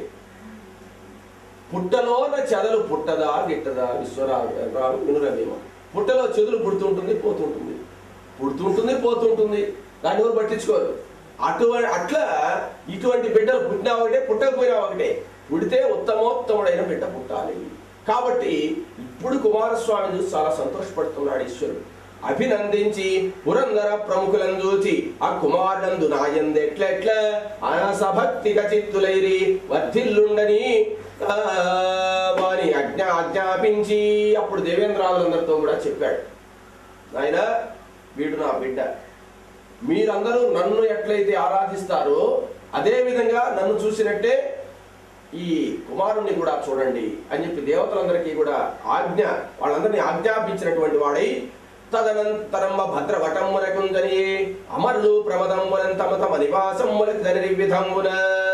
పుట్టలోన చెదలు పుట్టదా గిట్టదా విశ్వరావు వినురవేమ పుట్టలో చెదులు పుడుతుంటుంది పోతుంటుంది పుడుతుంటుంది పోతుంటుంది దాన్ని ఎవరు పట్టించుకోరు అటువంటి అట్లా ఇటువంటి బిడ్డలు పుట్టినా ఒకటే పుట్టకపోయినా ఒకటే పుడితే ఉత్తమోత్తముడైన బిడ్డ పుట్టాలి కాబట్టి ఇప్పుడు కుమారస్వామి చూసి చాలా సంతోషపడుతున్నాడు ఈశ్వరుడు అభినందించి పురందర ప్రముఖులను చూచి ఆ కుమారులందు నాయందు ఎట్లెట్ల అనసభక్తిక చిత్తులైరి వర్ధిల్లుండని ఆ, వాని అజ్ఞా ఆజ్ఞాపించి అప్పుడు దేవేంద్రాదులందరితో కూడా చెప్పాడు నాయన వీడు నా బిడ్డ మీరందరూ నన్ను ఎట్లయితే ఆరాధిస్తారో అదే విధంగా నన్ను చూసినట్టే ఈ కుమారుణ్ణి కూడా చూడండి అని చెప్పి దేవతలందరికీ కూడా ఆజ్ఞ వాళ్ళందరినీ ఆజ్ఞాపించినటువంటి వాడై తదనంతరమ్మ భద్రవటమ్మునకుందని అమరులు ప్రమదమ్మునం తమ తమ నివాసమ్ములని విధమున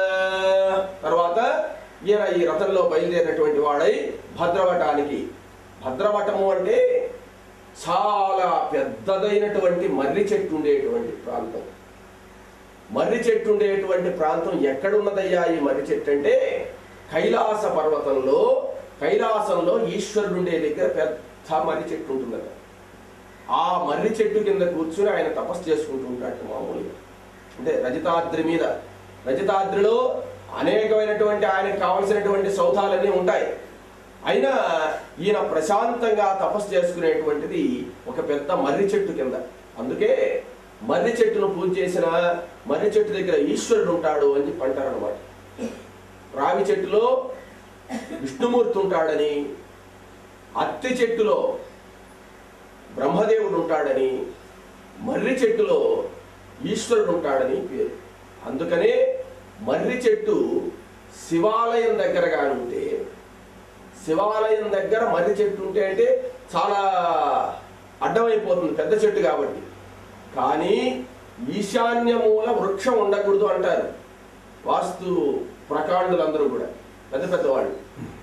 తర్వాత ఈయన ఈ రథంలో బయలుదేరినటువంటి వాడై భద్రవటానికి భద్రవటము అంటే చాలా పెద్దదైనటువంటి మర్రి చెట్టు ఉండేటువంటి ప్రాంతం మర్రి చెట్టు ఉండేటువంటి ప్రాంతం ఎక్కడున్నదయ్యా ఈ మర్రి చెట్టు అంటే కైలాస పర్వతంలో కైలాసంలో ఈశ్వరుడు ఉండే దగ్గర పెద్ద మర్రి చెట్టు ఉంటుందట ఆ మర్రి చెట్టు కింద కూర్చుని ఆయన తపస్సు చేసుకుంటూ ఉంటాడు మామూలుగా అంటే రజతాద్రి మీద రజతాద్రిలో అనేకమైనటువంటి ఆయనకు కావలసినటువంటి సౌధాలన్నీ ఉంటాయి అయినా ఈయన ప్రశాంతంగా తపస్సు చేసుకునేటువంటిది ఒక పెద్ద మర్రి చెట్టు కింద అందుకే మర్రి చెట్టును పూజ చేసిన మర్రి చెట్టు దగ్గర ఈశ్వరుడు ఉంటాడు అని చెప్పి అంటారనమాట రావి చెట్టులో విష్ణుమూర్తి ఉంటాడని అత్తి చెట్టులో బ్రహ్మదేవుడు ఉంటాడని మర్రి చెట్టులో ఈశ్వరుడు ఉంటాడని పేరు అందుకనే మర్రి చెట్టు శివాలయం దగ్గరగా ఉంటే శివాలయం దగ్గర మర్రి చెట్టు ఉంటే అంటే చాలా అడ్డమైపోతుంది పెద్ద చెట్టు కాబట్టి కానీ ఈశాన్య మూల వృక్షం ఉండకూడదు అంటారు వాస్తు ప్రకాండులందరూ కూడా పెద్ద పెద్దవాళ్ళు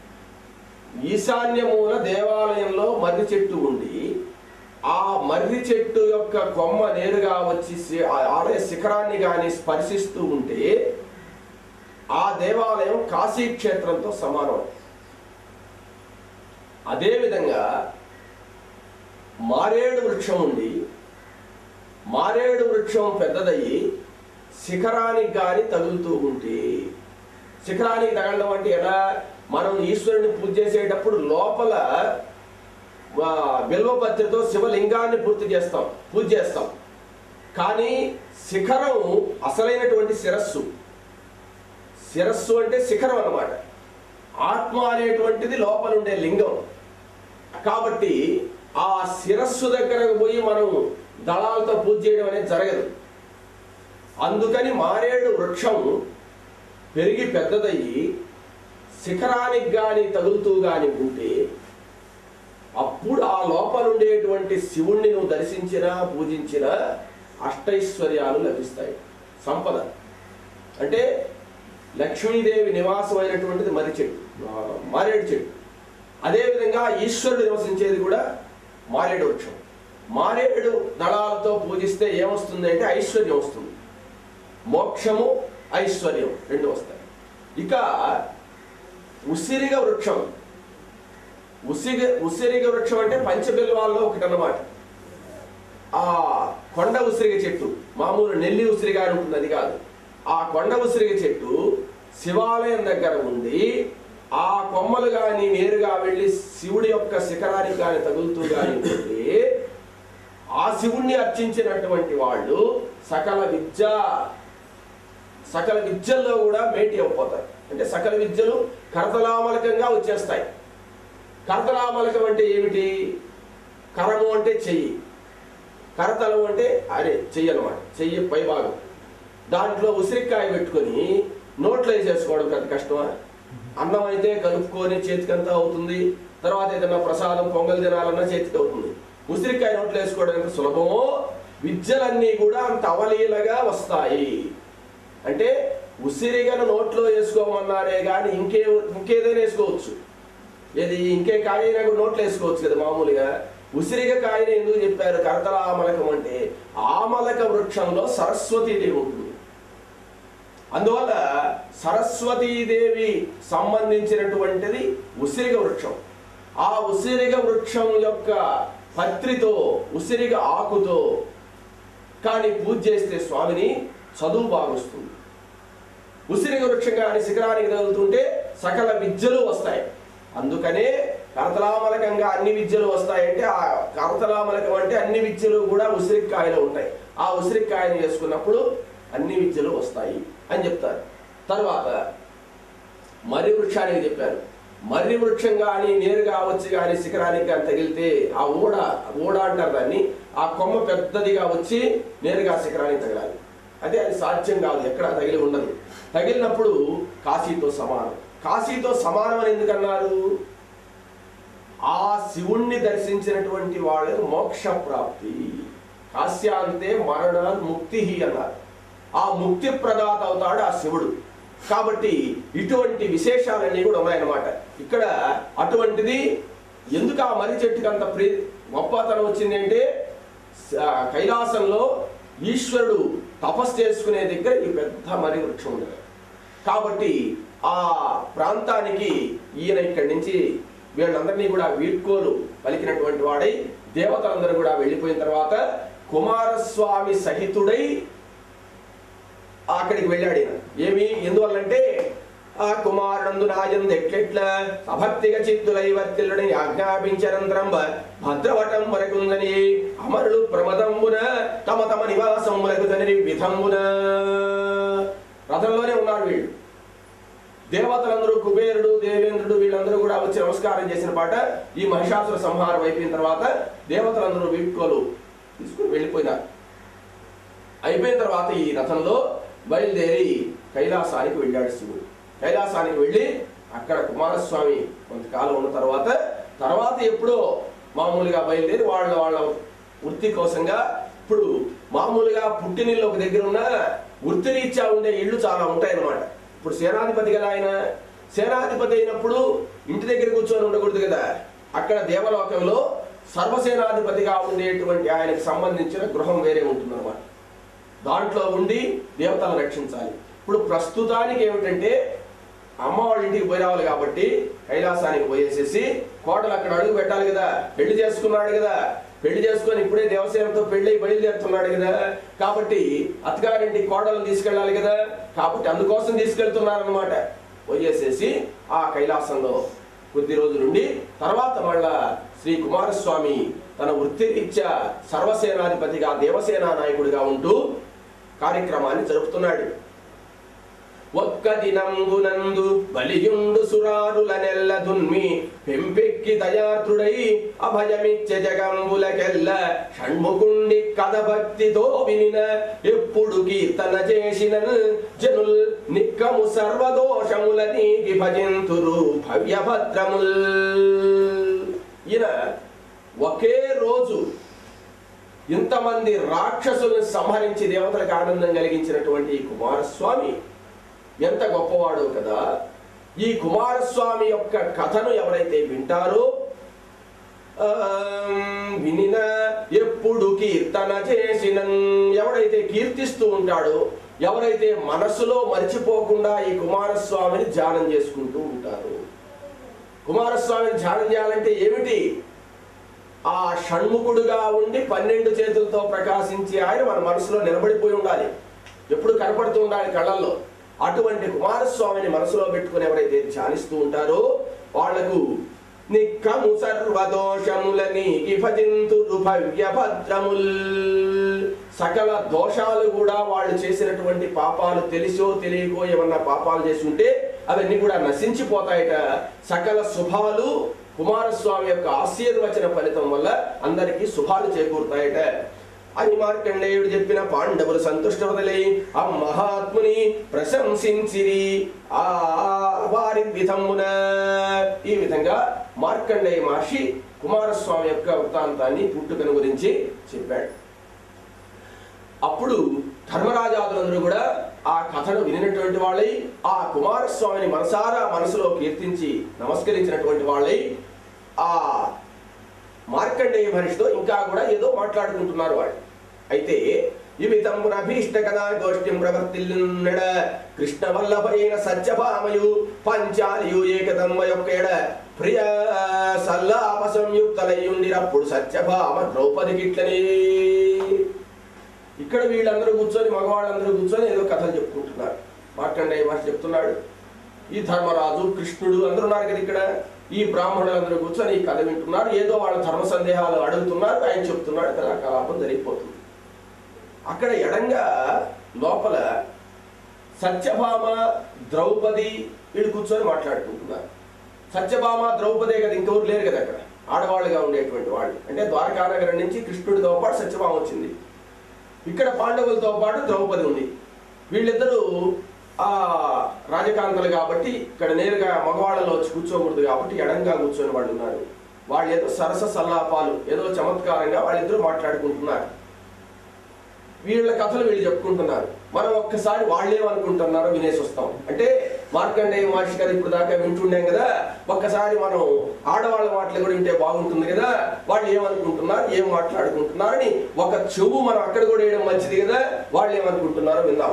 ఈశాన్య మూల దేవాలయంలో మర్రి చెట్టు ఉండి ఆ మర్రి చెట్టు యొక్క కొమ్మ నేరుగా వచ్చి శి- ఆ ఆలయ శిఖరాన్ని కానీ స్పర్శిస్తూ ఉంటే ఆ దేవాలయం కాశీ క్షేత్రంతో సమానం అదేవిధంగా మారేడు వృక్షం ఉండి మారేడు వృక్షం పెద్దదయ్యి శిఖరానికి కానీ తగులుతూ ఉంటే శిఖరానికి తగలడం అంటే ఎలా మనం ఈశ్వరుని పూజ చేసేటప్పుడు లోపల ఆ, బిల్వపత్రితో శివలింగాన్ని పూర్తి చేస్తాం పూజ చేస్తాం కానీ శిఖరం అసలైనటువంటి శిరస్సు శిరస్సు అంటే శిఖరం అన్నమాట ఆత్మ అనేటువంటిది లోపల ఉండే లింగం కాబట్టి ఆ శిరస్సు దగ్గరకు పోయి మనం దళాలతో పూజ చేయడం అనేది జరగదు అందుకని మారేడు వృక్షం పెరిగి పెద్దదయ్యి శిఖరానికి కానీ తగులుతూ కానీ ఉంటే అప్పుడు ఆ లోపల ఉండేటువంటి శివుణ్ణి నువ్వు దర్శించినా పూజించినా అష్టైశ్వర్యాలు లభిస్తాయి సంపద అంటే లక్ష్మీదేవి నివాసం అయినటువంటిది మర్రి చెట్టు ఆ, మారేడు చెట్టు అదేవిధంగా ఈశ్వరుడు నివసించేది కూడా మారేడు వృక్షం మారేడు దళాలతో పూజిస్తే ఏమొస్తుంది అంటే ఐశ్వర్యం వస్తుంది మోక్షము ఐశ్వర్యం రెండు వస్తాయి ఇక ఉసిరిగ వృక్షం ఉసిగ ఉసిరిగ వృక్షం అంటే పంచబిల్వాల్లో ఒకటి అన్నమాట ఆ కొండ ఉసిరిగ చెట్టు మామూలు నెల్లి ఉసిరిగా అని ఉంటుంది అది కాదు ఆ కొండ ఉసిరిగ చెట్టు శివాలయం దగ్గర ఉంది ఆ కొమ్మలు కానీ నేరుగా వెళ్ళి శివుడి యొక్క శిఖరానికి కానీ తగులుతూ కానీ ఉంటే ఆ శివుణ్ణి అర్చించినటువంటి వాళ్ళు సకల విద్య సకల విద్యల్లో కూడా మేటి అయిపోతారు అంటే సకల విద్యలు కరతలామలకంగా వచ్చేస్తాయి కరతలామలకం అంటే ఏమిటి కరము అంటే చెయ్యి కరతలం అంటే అరే చెయ్యి అనమాట చెయ్యి పై భాగం దాంట్లో ఉసిరికాయ పెట్టుకొని నోట్లో వేసేసుకోవడం పెద్ద కష్టమా అన్నం అయితే కలుపుకొని చేతికంతా అవుతుంది తర్వాత ఏదైనా ప్రసాదం పొంగల్ తినాలన్నా చేతికి అవుతుంది ఉసిరికాయ నోట్లో వేసుకోవడం ఎంత సులభమో విద్యలన్నీ కూడా అంత అవలీలగా వస్తాయి అంటే ఉసిరిగను నోట్లో వేసుకోమన్నారే కానీ ఇంకే ఇంకేదైనా వేసుకోవచ్చు ఏది ఇంకే కాయ అయినా కూడా నోట్లో వేసుకోవచ్చు కదా మామూలుగా ఉసిరిగ కాయని ఎందుకు చెప్పారు కరతల ఆమలకం అంటే ఆమలక వృక్షంలో సరస్వతీదేవి ఉంటుంది అందువల్ల సరస్వతీదేవి సంబంధించినటువంటిది ఉసిరిగ వృక్షం ఆ ఉసిరిగ వృక్షం యొక్క పత్రితో ఉసిరిగ ఆకుతో కానీ పూజ చేస్తే స్వామిని చదువు బాగొస్తుంది ఉసిరిగ వృక్షం కానీ శిఖరానికి తగులుతుంటే సకల విద్యలు వస్తాయి అందుకనే కరతలామలకంగా అన్ని విద్యలు వస్తాయంటే ఆ కరతలామలకం అంటే అన్ని విద్యలు కూడా ఉసిరికాయలో ఉంటాయి ఆ ఉసిరికాయని వేసుకున్నప్పుడు అన్ని విద్యలు వస్తాయి అని చెప్తారు తర్వాత మర్రి వృక్షానికి చెప్పారు మర్రి వృక్షం కానీ నేరుగా వచ్చి కానీ శిఖరానికి కానీ తగిలితే ఆ ఊడ ఊడ అంటారు దాన్ని ఆ కొమ్మ పెద్దదిగా వచ్చి నేరుగా శిఖరానికి తగలాలి అదే అది సాధ్యం కాదు ఎక్కడ తగిలి ఉండదు తగిలినప్పుడు కాశీతో సమానం కాశీతో సమానం అని ఎందుకన్నారు ఆ శివుణ్ణి దర్శించినటువంటి వాళ్ళకు మోక్ష ప్రాప్తి కాశ్యాంతే మరణ ముక్తి అన్నారు ఆ ముక్తి ప్రదాత అవుతాడు ఆ శివుడు కాబట్టి ఇటువంటి విశేషాలన్నీ కూడా ఉన్నాయన్నమాట ఇక్కడ అటువంటిది ఎందుకు ఆ మర్రి చెట్టుకి అంత ప్రీ గొప్పతనం వచ్చింది అంటే స- కైలాసంలో ఈశ్వరుడు తపస్సు చేసుకునే దగ్గర ఈ పెద్ద మర్రి వృక్షం ఉంది కాబట్టి ఆ ప్రాంతానికి ఈయన ఇక్కడి నుంచి వీళ్ళందరినీ కూడా వీడ్కోలు పలికినటువంటి వాడై దేవతలందరూ కూడా వెళ్ళిపోయిన తర్వాత కుమారస్వామి సహితుడై అక్కడికి వెళ్ళాడు ఈయన ఏమి ఎందువల్లంటే ఆ కుమారుడందు నాయందు ఎట్లెట్ల అభక్తిగా చిత్తులై వర్తిల్లుడని ఆజ్ఞాపించనంతరం భద్రవటం వరకుందని అమరులు ప్రమదంబున తమ తమ నివాసములకు తనని విధంబున రథంలోనే ఉన్నారు వీళ్ళు దేవతలందరూ కుబేరుడు దేవేంద్రుడు వీళ్ళందరూ కూడా వచ్చి నమస్కారం చేసిన పాట ఈ మహిషాసుర సంహారం అయిపోయిన తర్వాత దేవతలందరూ వీడ్కోలు తీసుకుని వెళ్ళిపోయినారు అయిపోయిన తర్వాత ఈ రథంలో బయలుదేరి కైలాసానికి వెళ్ళాడు శివుడు కైలాసానికి వెళ్ళి అక్కడ కుమారస్వామి కొంతకాలం ఉన్న తర్వాత తర్వాత ఎప్పుడో మామూలుగా బయలుదేరి వాళ్ళ వాళ్ళ వృత్తి కోసంగా ఇప్పుడు మామూలుగా పుట్టినిల్లు ఒక దగ్గర ఉన్న వృత్తిరీత్యా ఉండే ఇళ్ళు చాలా ఉంటాయన్నమాట ఇప్పుడు సేనాధిపతి కదా ఆయన సేనాధిపతి అయినప్పుడు ఇంటి దగ్గర కూర్చొని ఉండకూడదు కదా అక్కడ దేవలోకంలో సర్వసేనాధిపతిగా ఉండేటువంటి ఆయనకు సంబంధించిన గృహం వేరే ఉంటుందన్నమాట దాంట్లో ఉండి దేవతలను రక్షించాలి ఇప్పుడు ప్రస్తుతానికి ఏమిటంటే అమ్మ వాళ్ళ ఇంటికి పోయి రావాలి కాబట్టి కైలాసానికి పోయేసేసి కోటలు అక్కడ అడుగు పెట్టాలి కదా పెళ్లి చేసుకున్నాడు కదా పెళ్లి చేసుకొని ఇప్పుడే దేవసేనతో పెళ్లి బయలుదేరుతున్నాడు కదా కాబట్టి అత్తగారింటికి కోడలు తీసుకెళ్ళాలి కదా కాబట్టి అందుకోసం తీసుకెళ్తున్నారనమాట పోయేసేసి ఆ కైలాసంలో కొద్ది రోజులుండి తర్వాత మళ్ళా శ్రీ కుమారస్వామి తన వృత్తిరీత్యా సర్వసేనాధిపతిగా దేవసేనా నాయకుడిగా ఉంటూ కార్యక్రమాన్ని జరుపుతున్నాడు ఒక్క దినంబునందు బలియుండు సురారుల నెల్ల దున్మి పెంపెక్కి దయాత్రుడై అభయమిచ్చ జగంబులకెల్ల షణ్ముకుండి కథ భక్తితో వినిన ఎప్పుడు కీర్తన చేసిన జనుల్ నిక్కము సర్వదోషముల నీకి భజింతురు భవ్యభద్రముల్ ఈయన ఒకే రోజు ఇంతమంది రాక్షసులను సంహరించి దేవతలకు ఆనందం కలిగించినటువంటి ఈ కుమారస్వామి ఎంత గొప్పవాడు కదా ఈ కుమారస్వామి యొక్క కథను ఎవరైతే వింటారో ఆమ్, వినిన ఎప్పుడు కీర్తన చేసిన ఎవడైతే కీర్తిస్తూ ఉంటాడో ఎవరైతే మనసులో మర్చిపోకుండా ఈ కుమారస్వామిని ధ్యానం చేసుకుంటూ ఉంటారు కుమారస్వామిని ధ్యానం చేయాలంటే ఏమిటి ఆ షణ్ముఖుడుగా ఉండి పన్నెండు చేతులతో ప్రకాశించి ఆయన మన మనసులో నిలబడిపోయి ఉండాలి ఎప్పుడు కనపడుతూ ఉండాలి కళ్ళల్లో అటువంటి కుమారస్వామిని మనసులో పెట్టుకుని ఎవరైతే ధ్యానిస్తూ ఉంటారో వాళ్లకు నిక్కము సర్వదోషములని భజింతురు భవ్య భద్రముల్ సకల దోషాలు కూడా వాళ్ళు చేసినటువంటి పాపాలు తెలిసో తెలియకో ఏమన్నా పాపాలు చేసి ఉంటే అవన్నీ కూడా నశించిపోతాయట సకల శుభాలు కుమారస్వామి యొక్క ఆశీర్వచన ఫలితం వల్ల అందరికీ శుభాలు చేకూరుతాయట అని మార్కండేయుడు చెప్పిన పాండవులు సంతుష్టవదలై ఆ మహాత్ముని ప్రశంసించిరి ఆ వారి విధమున ఈ విధంగా మార్కండేయ మహర్షి కుమారస్వామి యొక్క వృత్తాంతాన్ని పుట్టుకను గురించి చెప్పాడు అప్పుడు ధర్మరాజాదులందరూ కూడా ఆ కథను వినినటువంటి వాళ్ళై ఆ కుమారస్వామిని మనసారా మనసులో కీర్తించి నమస్కరించినటువంటి వాళ్ళై ఆ మార్కండేయ మహర్షితో ఇంకా కూడా ఏదో మాట్లాడుకుంటున్నారు వాళ్ళు అయితే ఇవి తమ్మున భీష్ట కథా గోష్ఠిం ప్రవర్తిల్లున్నడ కృష్ణ వల్లభైన సత్యభామయు పంచాలియు ఏకదమ్మ యొక్క ఎడ ప్రియ సల్లాప సంయుక్తలయ్యుండినప్పుడు సత్యభామ ద్రౌపదికిట్లనే ఇక్కడ వీళ్ళందరూ కూర్చొని మగవాళ్ళందరూ కూర్చొని ఏదో కథలు చెప్పుకుంటున్నారు మార్కండేయ మహర్షి చెప్తున్నాడు ఈ ధర్మరాజు కృష్ణుడు అందరూ ఉన్నారు కదా ఇక్కడ ఈ బ్రాహ్మణులందరూ కూర్చొని ఈ కథ వింటున్నారు ఏదో వాళ్ళ ధర్మ సందేహాలు అడుగుతున్నారు ఆయన చెప్తున్నాడు కదా కలాపం జరిగిపోతుంది అక్కడ ఎడంగా లోపల సత్యభామ ద్రౌపది వీళ్ళు కూర్చొని మాట్లాడుకుంటున్నారు సత్యభామ ద్రౌపదే కదా ఇంకెవరు లేరు కదా అక్కడ ఆడవాళ్ళుగా ఉండేటువంటి వాళ్ళు అంటే ద్వారకానగరం నుంచి కృష్ణుడితో పాటు సత్యభామ వచ్చింది ఇక్కడ పాండవులతో పాటు ద్రౌపది ఉంది వీళ్ళిద్దరూ ఆ రాజకాంతలు కాబట్టి ఇక్కడ నేరుగా మగవాళ్ళలో వచ్చి కూర్చోకూడదు కాబట్టి ఎడంగా కూర్చొని వాళ్ళు ఉన్నారు వాళ్ళు ఏదో సరస సల్లాపాలు ఏదో చమత్కారంగా వాళ్ళిద్దరూ మాట్లాడుకుంటున్నారు వీళ్ళ కథలు వీళ్ళు చెప్పుకుంటున్నారు మనం ఒక్కసారి వాళ్ళేమనుకుంటున్నారో వినేసి వస్తాం అంటే మార్కండేయ మహర్షి గారు ఇప్పుడు దాకా వింటుండేం కదా ఒక్కసారి మనం ఆడవాళ్ళ మాటలు కూడా వింటే బాగుంటుంది కదా వాళ్ళు ఏమనుకుంటున్నారు ఏం మాట్లాడుకుంటున్నారని ఒక చెవు మనం అక్కడ కూడా వేయడం మంచిది కదా వాళ్ళు ఏమనుకుంటున్నారో విందాం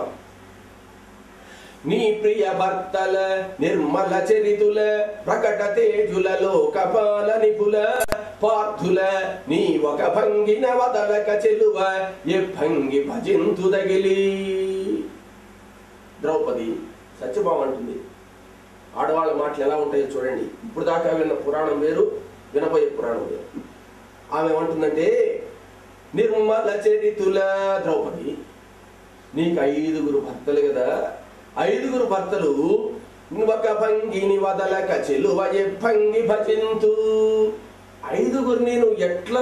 నీ ప్రియ భర్తల నిర్మల చరితుల ప్రకట తేజుల లోకపాల నిపుల పార్థుల నీ ఒక భంగిన వదలక చెలువ ఏ భంగి భజింతు దగిలి ద్రౌపది సత్యభామ అంటుంది ఆడవాళ్ళ మాటలు ఎలా ఉంటాయో చూడండి ఇప్పుడు దాకా విన్న పురాణం వేరు వినబోయే పురాణం వేరు ఆమె ఏమంటుందంటే నిర్మల చరితుల ద్రౌపది నీకు ఐదుగురు భర్తలు కదా ఐదుగురు భర్తలు ఒక భంగిని వదలక చెలువ ఏ భంగి భజింతు ఐదుగురిని నువ్వు ఎట్లా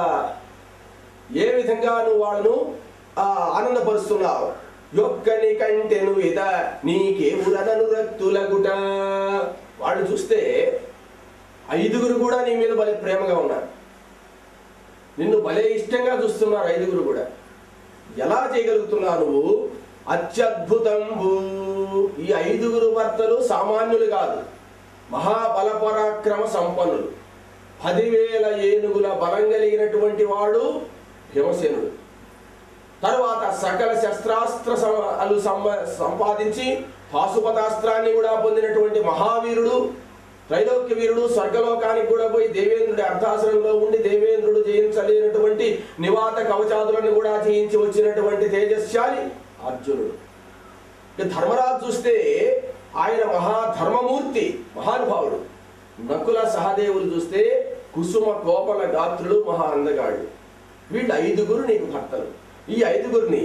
ఏ విధంగా నువ్వు వాళ్ళను ఆ, ఆనందపరుస్తున్నావు యొక్కని కంటెను ఇద నీకేమురనను రక్తులగుట వాళ్ళు చూస్తే ఐదుగురు కూడా నీ మీద భలే ప్రేమగా ఉన్నారు నిన్ను భలే ఇష్టంగా చూస్తున్నారు ఐదుగురు కూడా ఎలా చేయగలుగుతున్నావు నువ్వు అత్యద్భుతంబు ఈ ఐదుగురు భర్తలు సామాన్యులు కాదు మహాబల పరాక్రమ సంపన్నులు పదివేల ఏనుగుల బలం కలిగినటువంటి వాడు భీమసేనుడు తరువాత సకల శస్త్రాస్త్ర సమాలు సంబ- సంపాదించి పాశుపతాస్త్రాన్ని కూడా పొందినటువంటి మహావీరుడు త్రైలోక్య వీరుడు స్వర్గలోకానికి కూడా పోయి దేవేంద్రుడి అర్ధాసనంలో ఉండి దేవేంద్రుడు జయించలేనటువంటి నివాత కవచాదులను కూడా జయించి వచ్చినటువంటి తేజస్శాలి అర్జునుడు ఇక ధర్మరాజు చూస్తే ఆయన మహాధర్మమూర్తి మహానుభావుడు నకుల సహదేవులు చూస్తే కుసుమ కోపల గాత్రులు మహా అందగాళ్ళు వీళ్ళు ఐదుగురు నీకు భర్తలు ఈ ఐదుగురిని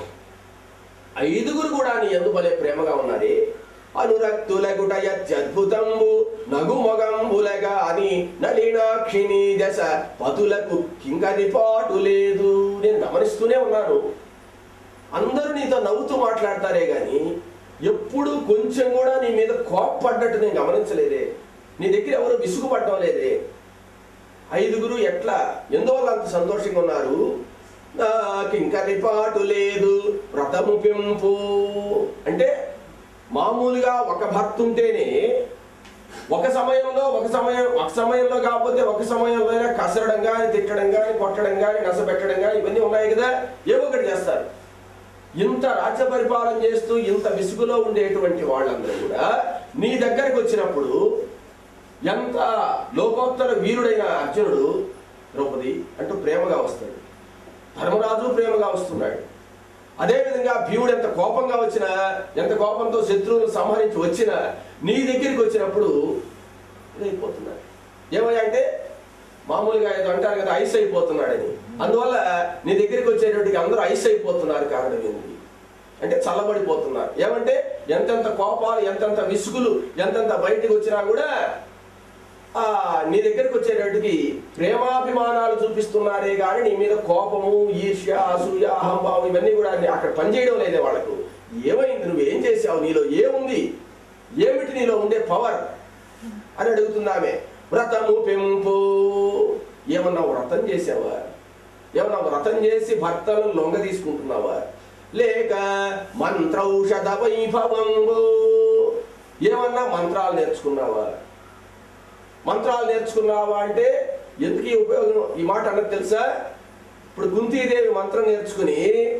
ఐదుగురు కూడా నీ ఎందు భలే ప్రేమగా ఉన్నారే అనురక్తులగుట అత్యద్భుతంబు నగు మొగంబులగా అని నలినాక్షిని దశ పతులకు కింకరి పాటు లేదు నేను గమనిస్తూనే ఉన్నాను అందరూ నీతో నవ్వుతూ మాట్లాడతారే గాని ఎప్పుడు కొంచెం కూడా నీ మీద కోప్పడ్డట్టు నేను గమనించలేదే నీ దగ్గర ఎవరు విసుగుపడటం లేదే ఐదుగురు ఎట్లా ఎందువల్ల అంత సంతోషంగా ఉన్నారు నాకు ఇంకా రిపాటు లేదు వ్రతము పెంపు అంటే మామూలుగా ఒక భర్త ఉంటేనే ఒక సమయంలో ఒక సమయం ఒక సమయంలో కాకపోతే ఒక సమయంలో అయినా కసరడం కానీ తిట్టడం కానీ కొట్టడం కానీ నసపెట్టడం కానీ ఇవన్నీ ఉన్నాయి కదా ఏవో ఒకటి చేస్తారు ఇంత రాజ్య పరిపాలన చేస్తూ ఇంత విసుగులో ఉండేటువంటి వాళ్ళందరూ కూడా నీ దగ్గరకు వచ్చినప్పుడు ఎంత లోకోత్తర వీరుడైన అర్జునుడు ద్రౌపది అంటూ ప్రేమగా వస్తాడు ధర్మరాజు ప్రేమగా వస్తున్నాడు అదేవిధంగా భీముడు ఎంత కోపంగా వచ్చినా ఎంత కోపంతో శత్రువులను సంహరించి వచ్చినా నీ దగ్గరికి వచ్చినప్పుడు ఇదైపోతున్నాడు ఏమయ్యా అంటే మామూలుగా ఏదో అంటారు కదా ఐస్ అయిపోతున్నాడని అందువల్ల నీ దగ్గరికి వచ్చేటప్పటికి అందరూ ఐస్ అయిపోతున్నారు కారణం ఏంటి అంటే చల్లబడిపోతున్నారు ఏమంటే ఎంతెంత కోపాలు ఎంతెంత విసుగులు ఎంతెంత బయటికి వచ్చినా కూడా ఆ నీ దగ్గరికి వచ్చేటట్టుకి ప్రేమాభిమానాలు చూపిస్తున్నారే కానీ నీ మీద కోపము ఈర్ష్య అసూయ అహంభావం ఇవన్నీ కూడా నీ- అక్కడ పనిచేయడం లేదే వాళ్ళకు ఏమైంది నువ్వు ఏం చేసావు నీలో ఏముంది ఏమిటి నీలో ఉండే పవర్ అని అడుగుతుంది ఆమె వ్రతము పెంపు ఏమన్నా వ్రతం చేసావా ఏమన్నా వ్రతం చేసి భర్తలను లొంగ తీసుకుంటున్నావా లేక మంత్రౌషధ వైభవంబు ఏమన్నా మంత్రాలు నేర్చుకున్నావా మంత్రాలు నేర్చుకున్నావా అంటే ఎందుకు ఈ ఉపయోగం ఈ మాట అన్నది తెలుసా ఇప్పుడు కుంతీదేవి మంత్రం నేర్చుకుని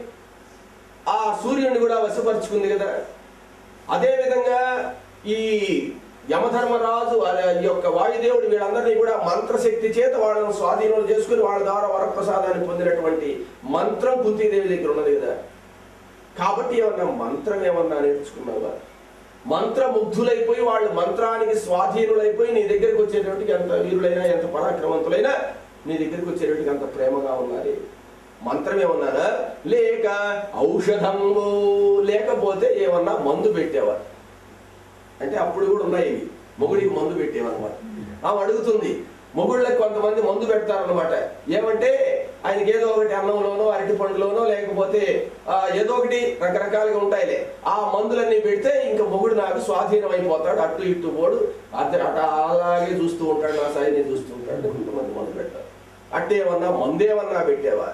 ఆ సూర్యుడిని కూడా వశపరుచుకుంది కదా అదేవిధంగా ఈ యమధర్మరాజు అదే ఈ యొక్క వాయుదేవుడు వీళ్ళందరినీ కూడా మంత్రశక్తి చేత వాళ్ళని స్వాధీనం చేసుకుని వాళ్ళ ద్వారా వరప్రసాదాన్ని పొందినటువంటి మంత్రం కుంతీదేవి దగ్గర ఉన్నది కదా కాబట్టి ఏమన్నా మంత్రం ఏమన్నా నేర్చుకున్నావా మంత్రముగ్ధులైపోయి వాళ్ళు మంత్రానికి స్వాధీనులైపోయి నీ దగ్గరికి వచ్చేటప్పటికి ఎంత వీరులైనా ఎంత పరాక్రమంతులైనా నీ దగ్గరికి వచ్చేటప్పటికి అంత ప్రేమగా ఉన్నారు మంత్రం ఏమన్నారా లేక ఔషధము లేకపోతే ఏమన్నా మందు పెట్టేవా అంటే అప్పుడు కూడా ఉన్నాయి ఇవి మొగుడికి మందు పెట్టేవన్నమాట ఆమె అడుగుతుంది మొగుళ్ళకి కొంతమంది మందు పెడతారనమాట ఏమంటే ఆయనకి ఏదో ఒకటి అన్నంలోనో అరటి పండులోనో లేకపోతే ఆ, ఏదో ఒకటి రకరకాలుగా ఉంటాయిలే ఆ మందులన్నీ పెడితే ఇంకా మొగుడు నాకు స్వాధీనం అయిపోతాడు అటు ఇటు పోడు అత అట అలాగే చూస్తూ ఉంటాడు నా సాయిని చూస్తూ ఉంటాడు కొంతమంది మందు పెడతారు అట్టేమన్నా మందేమన్నా పెట్టేవా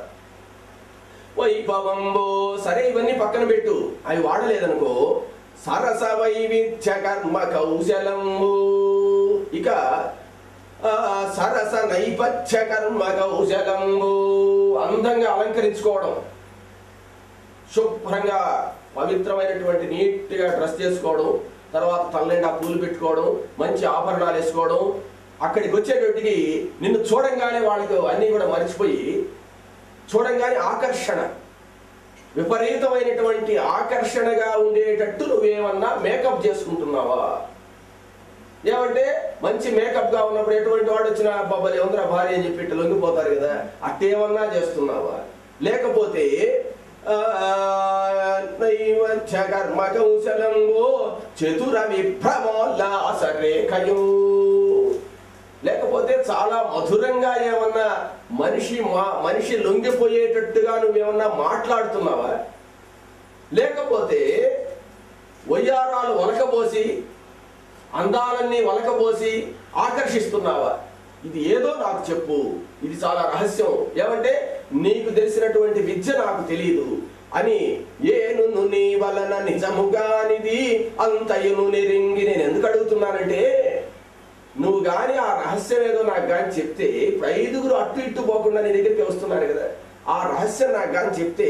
వైభవంబో సరే ఇవన్నీ పక్కన పెట్టు అవి వాడలేదనుకో సరస వైవిధ్య కర్మ కౌశలంబు ఇక ఆ, సరస నైపథ్య కర్మ కౌశలంబు అందంగా అలంకరించుకోవడం శుభ్రంగా పవిత్రమైనటువంటి నీట్గా డ్రెస్ చేసుకోవడం తర్వాత తల్లిండా పూలు పెట్టుకోవడం మంచి ఆభరణాలు వేసుకోవడం అక్కడికి వచ్చేటప్పటికి నిన్ను చూడంగానే వాళ్ళకు అన్నీ కూడా మర్చిపోయి చూడంగానే ఆకర్షణ విపరీతమైనటువంటి ఆకర్షణగా ఉండేటట్టు నువ్వేమన్నా మేకప్ చేసుకుంటున్నావా ఏమంటే మంచి మేకప్ గా ఉన్నప్పుడు ఎటువంటి వాడు వచ్చినా బాబాలి ఉందిరా భార్య అని చెప్పి ఇట్లా లొంగిపోతారు కదా అట్టేమన్నా చేస్తున్నావా లేకపోతే ఆ, నైవచ్చ కర్మ కౌశలంగో చతుర విభ్రమోల్లాస రేఖయో లేకపోతే చాలా మధురంగా ఏమన్నా మనిషి మా మనిషి లొంగిపోయేటట్టుగా నువ్వేమన్నా మాట్లాడుతున్నావా లేకపోతే వయ్యారాలు వలకబోసి అందాలన్నీ వలకబోసి ఆకర్షిస్తున్నావా ఇది ఏదో నాకు చెప్పు ఇది చాలా రహస్యం ఏమంటే నీకు తెలిసినటువంటి విద్య నాకు తెలియదు అని ఏను నీ వలన నిజముగానిది అంతయును నిరింగి నేను ఎందుకు అడుగుతున్నానంటే నువ్వు గాని ఆ రహస్యం ఏదో నాకు గాని చెప్తే ఇప్పుడు ఐదుగురు అటు ఇటు పోకుండా నీ దగ్గరికి వస్తున్నారు కదా ఆ రహస్యం నాకు గాని చెప్తే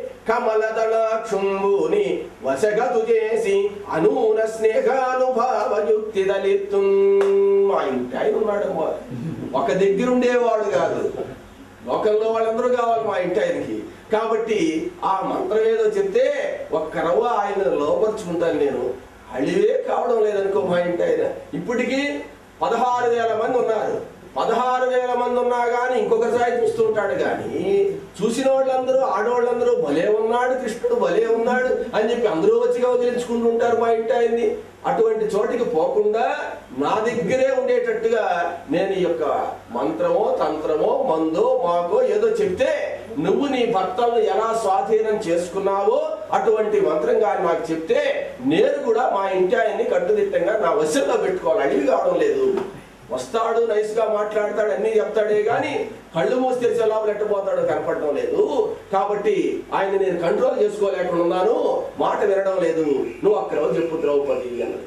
కమలదళాక్షుంబుని వశగతు చేసి అనూన స్నేహానుభావయుక్తి దళిత్తు మా ఇంటి ఆయన ఉన్నాడమ్మా ఒక దగ్గర ఉండేవాడు కాదు లోకంలో వాళ్ళందరూ కావాలి మా ఇంటి ఆయనకి కాబట్టి ఆ మంత్రం ఏదో చెప్తే ఒక్క రవ్వ ఆయన లోపరుచుకుంటాను నేను అழிవే కావడం లేదనుకో మా ఇంటి ఆయన ఇప్పటికీ పదహారు వేల మంది ఉన్నారు పదహారు వేల మంది ఉన్నా కానీ ఇంకొకసారి చూస్తూ ఉంటాడు కానీ చూసిన వాళ్ళందరూ ఆడవాళ్ళందరూ భలే ఉన్నాడు కృష్ణుడు భలే ఉన్నాడు అని చెప్పి అందరూ వచ్చి కౌగిలించుకుంటూ ఉంటారు మా ఇంటి ఆయన్ని అటువంటి చోటికి పోకుండా నా దగ్గరే ఉండేటట్టుగా నేను ఈ యొక్క మంత్రమో తంత్రమో మందో మాకో ఏదో చెప్తే నువ్వు నీ భర్తలను ఎలా స్వాధీనం చేసుకున్నావో అటువంటి మంత్రం కానీ నాకు చెప్తే నేను కూడా మా ఇంటి ఆయన్ని కట్టుదిట్టంగా నా వశంలో పెట్టుకోవాలి అడిగి కావడం లేదు వస్తాడు నైస్ గా మాట్లాడతాడు అన్ని చెప్తాడే గాని కళ్ళు మూసి తెరిచే లోపల ఎట్టబోతాడో కనపడడం లేదు కాబట్టి ఆయన నేను కంట్రోల్ చేసుకోలేకుండా ఉన్నాను మాట వినడం లేదు నువ్వు అక్కడ రోజు చెప్పు ద్రౌపది అన్నది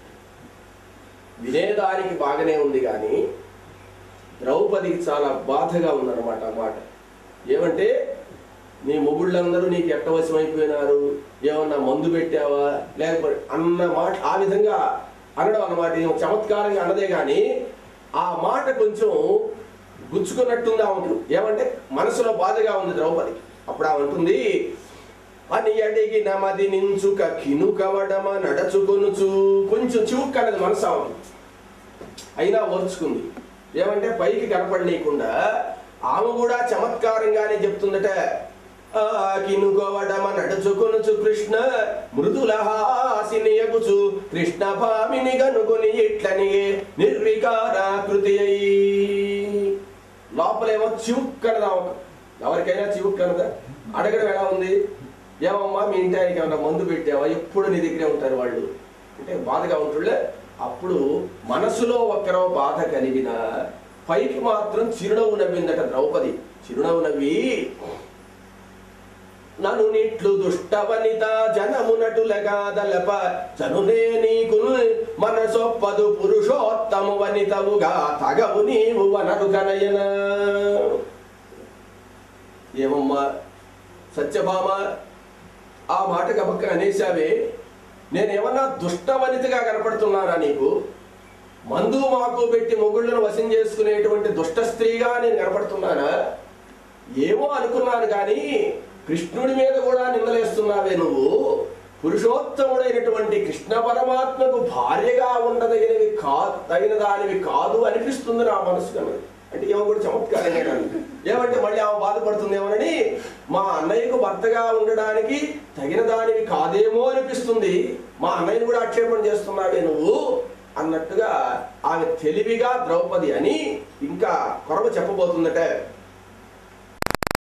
వినేదానికి బాగానే ఉంది కానీ ద్రౌపదికి చాలా బాధగా ఉందన్నమాట ఆ మాట ఏమంటే నీ మొగుళ్ళందరూ నీకు ఎట్టవశం అయిపోయినారు ఏమన్నా మందు పెట్టావా లేకపోతే అన్న మాట ఆ విధంగా అనడం అన్నమాట ఇది ఒక చమత్కారంగా అన్నదే కానీ ఆ మాట కొంచెం గుచ్చుకున్నట్టుంది ఆమెకు ఏమంటే మనసులో బాధగా ఉంది ద్రౌపదికి అప్పుడు ఆమె అంటుంది అని అడిగిన మది నించుక కినుకవడమ నడచుకొనుచు కొంచెం చివుక్ అన్నది మనసు ఆమెకి అయినా ఓర్చుకుంది ఏమంటే పైకి కనపడనీయకుండా ఆమె కూడా చమత్కారంగానే చెప్తుందట ఆకినుగోవడమ నడుచుకొనుచు కృష్ణ మృదుల హాసినియగుచు కృష్ణ భామిని గనుకొని ఇట్లని నిర్వికారాకృతి అయి లోపలేమో చివుక్కనదా ఒక ఎవరికైనా చివుక్కనదా అడగడం ఎలా ఉంది ఏమమ్మా మీ ఇంటి ఆయనకి ఏమన్నా మందు పెట్టావా ఎప్పుడు నీ దగ్గరే ఉంటారు వాళ్ళు అంటే బాధగా ఉంటుండే అప్పుడు మనసులో ఒక్కరో బాధ కలిగిన పైకి మాత్రం చిరునవ్వు నవ్విందట ద్రౌపది చిరునవ్వు నవ్వి నను నిట్లు దుష్టవనిత జనమునటులగా దలప జనునే నీకు మనసొప్పదు పురుషోత్తము వనితవుగా తగవు నీవు వనరు కనయన ఏమమ్మా సత్యభామ ఆ మాట గబక్క అనేశావే నేనేమన్నా దుష్టవనితగా కనపడుతున్నానా నీకు మందు మాకు పెట్టి మొగుళ్ళను వశం చేసుకునేటువంటి దుష్ట స్త్రీగా నేను కనపడుతున్నానా ఏమో అనుకున్నాను కానీ కృష్ణుడి మీద కూడా నిందలేస్తున్నావే నువ్వు పురుషోత్తముడైనటువంటి కృష్ణ పరమాత్మకు భార్యగా ఉండదగినవి కా తగిన దానివి కాదు అనిపిస్తుంది నా మనసు కన్నది అంటే ఏమో కూడా చమత్కారంగా కాదు. ఏమంటే మళ్ళీ ఆమె బాధపడుతుందేమోనని మా అన్నయ్యకు భర్తగా ఉండడానికి తగిన దానివి కాదేమో అనిపిస్తుంది మా అన్నయ్యని కూడా ఆక్షేపణ చేస్తున్నావే నువ్వు అన్నట్టుగా ఆమె తెలివిగా ద్రౌపది అని ఇంకా కొరవ చెప్పబోతుందట